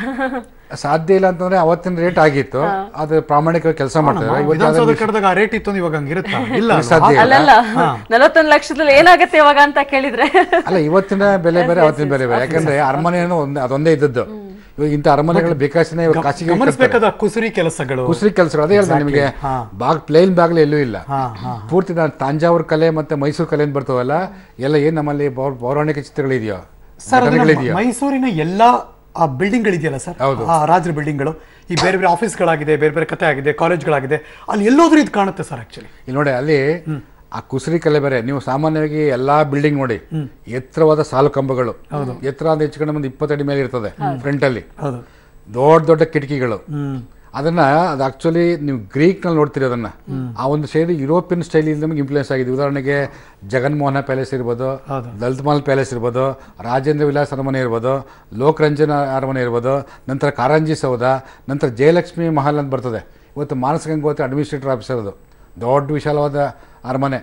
ಸಾಧ್ಯ ಇಲ್ಲ ಅಂತಂದ್ರೆ ಅವತ್ತಿನ ರೇಟ್ ಆಗಿತ್ತು ಅದು ಪ್ರಾಮಾಣಿಕವಾಗಿ ಕೆಲಸ ಮಾಡ್ತಾರೆ ಇವತ್ತು ವಿಧಾನಸೌಧ ಕಡ್ದಾಗ ಆ ರೇಟ್ ಇತ್ತು ಇವಾಗ ಹಂಗಿರುತ್ತಾ ಇಲ್ಲ ಅಲ್ವಾ? ಸಾಧ್ಯ ಇಲ್ಲ ಅಲ್ಲಲ್ಲ ನಲವತ್ತೊಂದು ಲಕ್ಷದಲ್ಲಿ ಏನಾಗತ್ತೆ ಇವಾಗ ಅಂತ ಕೇಳಿದ್ರೆ ಅಲ್ಲ ಇವತ್ತಿನ ಬೆಲೆ ಬೇರೆ ಅವತ್ತಿನ ಬೆಲೆ ಬೇರೆ ಯಾಕಂದ್ರೆ ಅರಮನೆ ಒಂದೇ ಅದೊಂದೇ ಇದ್ದದ್ದು ಇವಾಗ ಇಂಥ ಅರಮನೆಗಳು ಬೇಕಾಸಿನೇ ಇವಾಗ ಖಾಸಗಿ ಕಟ್ತಾರೆ. ಗಮನಿಸಬೇಕಾದ ಕುಸುರಿ ಕೆಲಸಗಳು ಕುಸ್ರಿ ಕೆಲಸಗಳು ಅದೇ ಹೇಳ್ದೆ ನಿಮಗೆ ಬಾಗ್ ಪ್ಲೇನ್ ಬಾಗ್ಲು ಎಲ್ಲೂ ಇಲ್ಲ ಹಾ ಹಾ ಪೂರ್ತಿ ನಾನು ತಂಜಾವೂರು ಕಲೆ ಮತ್ತೆ ಮೈಸೂರು ಕಲೆ ಅಂತ ಬರ್ತವಲ್ಲ ಎಲ್ಲ ಏನ್ ನಮ್ಮಲ್ಲಿ ಪೌರ್- ಪೌರಾಣಿಕ ಚಿತ್ರಗಳಿದೆಯೋ ಸರ್ ಅದು ನಮ್ಮ ಘಟನೆಗಳಿದೆಯೋ ಮೈಸೂರಿನ ಎಲ್ಲಾ ಆ ಬಿಲ್ಡಿಂಗ್ಗಳಿದೆಯಲ್ಲ ಸರ್ ಹೌದು. ಆ ರಾಜರ ಬಿಲ್ಡಿಂಗ್ಗಳು ಈ ಬೇರೆ ಬೇರೆ ಆಫೀಸ್ಗಳಾಗಿದೆ ಬೇರೆ ಬೇರೆ ಕತೆ ಆಗಿದೆ ಕಾಲೇಜ್ಗಳಾಗಿದೆ ಅಲ್ಲಿ ಎಲ್ಲೋದ್ರೂ ಇದು ಕಾಣುತ್ತೆ ಸರ್ ಆಕ್ಚುಲಿ ಇಲ್ಲಿ ನೋಡಿ ಅಲ್ಲಿ ಆ ಕುಸರಿ ಕಲೆ ಬೇರೆ ನೀವು ಸಾಮಾನ್ಯವಾಗಿ ಎಲ್ಲಾ ಬಿಲ್ಡಿಂಗ್ ನೋಡಿ ಎತ್ತರವಾದ ಸಾಲು ಕಂಬಗಳು ಎತ್ತರ ಅಂದ್ರೆ ಹೆಚ್ಚು ಕಡಿಮೆ ಒಂದು ಇಪ್ಪತ್ತಡಿ ಮೇಲೆ ಇರ್ತದೆ ಫ್ರಂಟ್ ಅಲ್ಲಿ ಹೌದು ದೊಡ್ಡ ದೊಡ್ಡ ಕಿಟಕಿಗಳು ಹ್ಮ್ ಅದನ್ನ ಅದು ಆಕ್ಚುಲಿ ನೀವು ಗ್ರೀಕ್ ನಲ್ಲಿ ನೋಡ್ತೀರಿ ಅದನ್ನ ಆ ಒಂದು ಶೈಲಿ ಯುರೋಪಿಯನ್ ಸ್ಟೈಲ್ ನಮಗೆ ಇನ್ಫ್ಲೂಯೆನ್ಸ್ ಆಗಿದೆ ಉದಾಹರಣೆಗೆ ಜಗನ್ಮೋಹನ ಪ್ಯಾಲೇಸ್ ಇರ್ಬೋದು ಹೌದು. ಲಲಿತ್ ಮಹಲ್ ಪ್ಯಾಲೇಸ್ ಇರ್ಬೋದು ರಾಜೇಂದ್ರ ವಿಲಾಸ್ ಅರಮನೆ ಇರ್ಬೋದು ಲೋಕರಂಜನ ಅರಮನೆ ಇರ್ಬೋದು ನಂತರ ಕಾರಂಜಿ ಸೌಧ ನಂತರ ಜಯಲಕ್ಷ್ಮಿ ಮಹಲ್ ಅಂತ ಬರ್ತದೆ ಇವತ್ತು ಮಾನಸ ಗಂಗೋತ್ರಿ ಅಡ್ಮಿನಿಸ್ಟ್ರೇಟರ್ ಆಫೀಸರ್ ಅದು ದೊಡ್ಡ ವಿಶಾಲವಾದ ಅರಮನೆ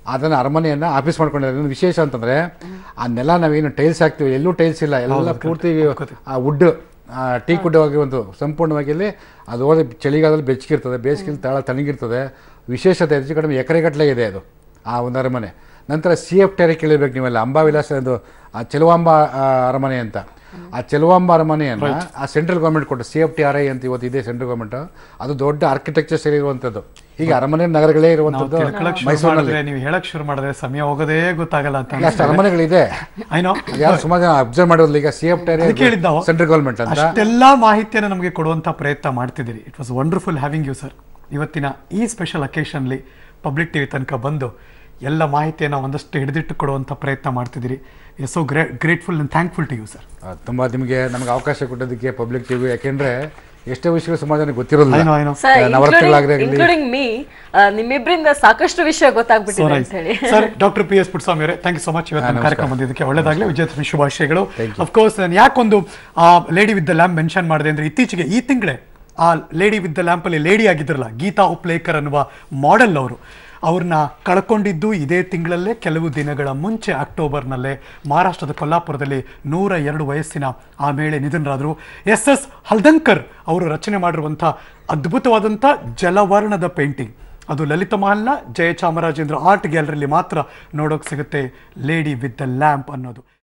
ಅದನ್ನ ಅರಮನೆಯನ್ನ ಆಫೀಸ್ ಮಾಡ್ಕೊಂಡಿದ್ದಾರೆ ಇನ್ನೊಂದು ವಿಶೇಷ ಅಂತಂದ್ರೆ ಆ ನೆಲ ನಾವೇನು ಟೈಲ್ಸ್ ಹಾಕ್ತೀವಿ ಎಲ್ಲೂ ಟೈಲ್ಸ್ ಇಲ್ಲ ಎಲ್ಲ ಪೂರ್ತಿ ಆ ವುಡ್ ಟೀ ಕುಡ್ ಆಗಿ ಒಂದು ಸಂಪೂರ್ಣವಾಗಿ ಇಲ್ಲಿ ಅದು ಹೋದ್ರೆ ಚಳಿಗಾಲದಲ್ಲಿ ಬೆಚ್ಚಗಿರ್ತದೆ ಬೇಸಿಗೆಲಿ ತಳ ತಣ್ಣಗಿರ್ತದೆ ವಿಶೇಷತೆ ಹೆಚ್ಚು ಕಡಿಮೆ ಎಕರೆಗಟ್ಟಲೆ ಇದೆ ಅದು ಆ ಒಂದು ಅರಮನೆ ನಂತರ ಸಿ ಎಫ್ ಟೆರೆ ಕೇಳಿರ್ಬೇಕು ನೀವೆಲ್ಲ ಅಂಬಾವಿಲಾಸ ಅದು ಆ ಚೆಲುವಾಂಬ ಆ, ಅರಮನೆ ಅಂತ ಆ ಚೆಲುವಾಂಬ ಅರಮನೆಯನ್ನ ಆ ಸೆಂಟ್ರಲ್ ಗೌರ್ಮೆಂಟ್ ಕೊಟ್ಟು C F T R I ಅಂತ ಇವತ್ತು ಇದೆ ಸೆಂಟ್ರಲ್ ಗೌರ್ಮೆಂಟ್ ಅದು ದೊಡ್ಡ ಆರ್ಕಿಟೆಕ್ಚರ್ ಸೇರಿ ಇರುವಂಥದ್ದು ಹೀಗೆ ಅರಮನೆ ನಗರಗಳೇ ನಾವು ಇರುವಂಥದ್ದು ತಿಳ್ಕೊಳಕ್ ಶುರು ಮೈಸೂರಿನಲ್ಲಿ ಮಾಡಿದ್ರೆ ನೀವು ಹೇಳಕ್ ಶುರು ಮಾಡಿದ್ರೆ ಸಮಯ ಹೋಗೋದೇ ಗೊತ್ತಾಗಲ್ಲ ಅಂತ ಅಷ್ಟು ಅರಮನೆಗಳಿದೆ ಐನೋ ಯಾರು ಸುಮಾರು ಜನ ಅಬ್ಸರ್ವ್ ಮಾಡಿರೋದಿಲ್ಲ ಈಗ ಸಿ ಎಫ್ ಟಿ ಅದಕ್ಕೆ ಹೇಳಿದ್ದು ನಾವು. ಸೆಂಟ್ರಲ್ ಗೌರ್ಮೆಂಟ್ ಅಂತ ಅಷ್ಟೆಲ್ಲಾ ಮಾಹಿತಿಯನ್ನು ನಮಗೆ ಕೊಡುವಂತ ಪ್ರಯತ್ನ ಮಾಡ್ತಿದ್ದೀರಿ it was wonderful having you sir ಇವತ್ತಿನ ಈ ಸ್ಪೆಷಲ್ ಅಕೇಶನ್ಲಿ ಪಬ್ಲಿಕ್ ಟಿವಿ ತನಕ ಬಂದು ಎಲ್ಲ ಮಾಹಿತಿಯನ್ನು ಒಂದಷ್ಟು ಹಿಡಿದಿಟ್ಟು ಕೊಡುವಂತ ಪ್ರಯತ್ನ ಮಾಡ್ತಿದ್ದೀರಿ a so great grateful and thankful to you sir ಆ, ತುಂಬಾ ನಿಮಗೆ ನಮಗೆ ಅವಕಾಶ ಕೊಟ್ಟೋದಕ್ಕೆ ಪಬ್ಲಿಕ್ ಟಿವಿ ಯಾಕೆಂದ್ರೆ ಎಷ್ಟೋ ವಿಷಯಗಳು ಸುಮಾರು ಜನಕ್ಕೆ ಗೊತ್ತಿರೋದಿಲ್ಲ ಐನೋ ಐನೋ ಸರ್ ನವರಾತ್ರಿಗಳಾಗಲಿ ಇನ್ಕ್ಲೂಡಿಂಗ್ ಮೀ ನಿಮ್ಮಿಬ್ಬರಿಂದ ಸಾಕಷ್ಟು ವಿಷಯ ಸೊ ಗೊತ್ತಾಗ್ಬಿಟ್ಟಿದೆ ಅಂತ ಹೇಳಿ sir doctor P S Puttaswamy ಅವರೇ ಥ್ಯಾಂಕ್ ಯು ಸೊ ಮಚ್ ಇವತ್ತು ನಮ್ಮ ನಮಸ್ಕಾರ. ಕಾರ್ಯಕ್ರಮ ಬಂದಿದ್ದಕ್ಕೆ ಒಳ್ಳೆದಾಗಲಿ ವಿಜಯದಶಮಿ ಶುಭಾಶಯಗಳು ಅಫ್ಕೋರ್ಸ್ ನಾನು ಯಾಕೊಂದು ಆ lady with the lamp mention ಮಾಡಿದೆ ಅಂದ್ರೆ ಇತ್ತೀಚೆಗೆ ಈ ತಿಂಗಳೇ ಆ ಲೇಡಿ ವಿತ್ ದ ಲ್ಯಾಂಪ್ ಅಲ್ಲಿ ಲೇಡಿ ಆಗಿದ್ರಲ್ಲ ಗೀತಾ ಉಪ್ಲೇಕರ್ ಅನ್ನುವ ಮಾಡೆಲ್ ಅವರು ಅವ್ರನ್ನ ಕಳ್ಕೊಂಡಿದ್ದು ಇದೇ ತಿಂಗಳಲ್ಲೇ ಕೆಲವು ದಿನಗಳ ಮುಂಚೆ ಅಕ್ಟೋಬರ್ನಲ್ಲೇ ಮಹಾರಾಷ್ಟ್ರದ ಕೊಲ್ಲಾಪುರದಲ್ಲಿ ನೂರ ಎರಡು ವಯಸ್ಸಿನ ಆ ಮೇಳೆ ನಿಧನರಾದರು ಎಸ್ ಎಸ್ ಹಲ್ದಂಕರ್ ಅವರು ರಚನೆ ಮಾಡಿರುವಂಥ ಅದ್ಭುತವಾದಂಥ ಜಲವರ್ಣದ ಪೇಂಟಿಂಗ್ ಅದು ಲಲಿತ ಮಹಲ್ನ ಜಯಚಾಮರಾಜೇಂದ್ರ ಆರ್ಟ್ ಗ್ಯಾಲರಿಲಿ ಮಾತ್ರ ನೋಡೋಕೆ ಸಿಗುತ್ತೆ ಲೇಡಿ ವಿತ್ ದ ಲ್ಯಾಂಪ್ ಅನ್ನೋದು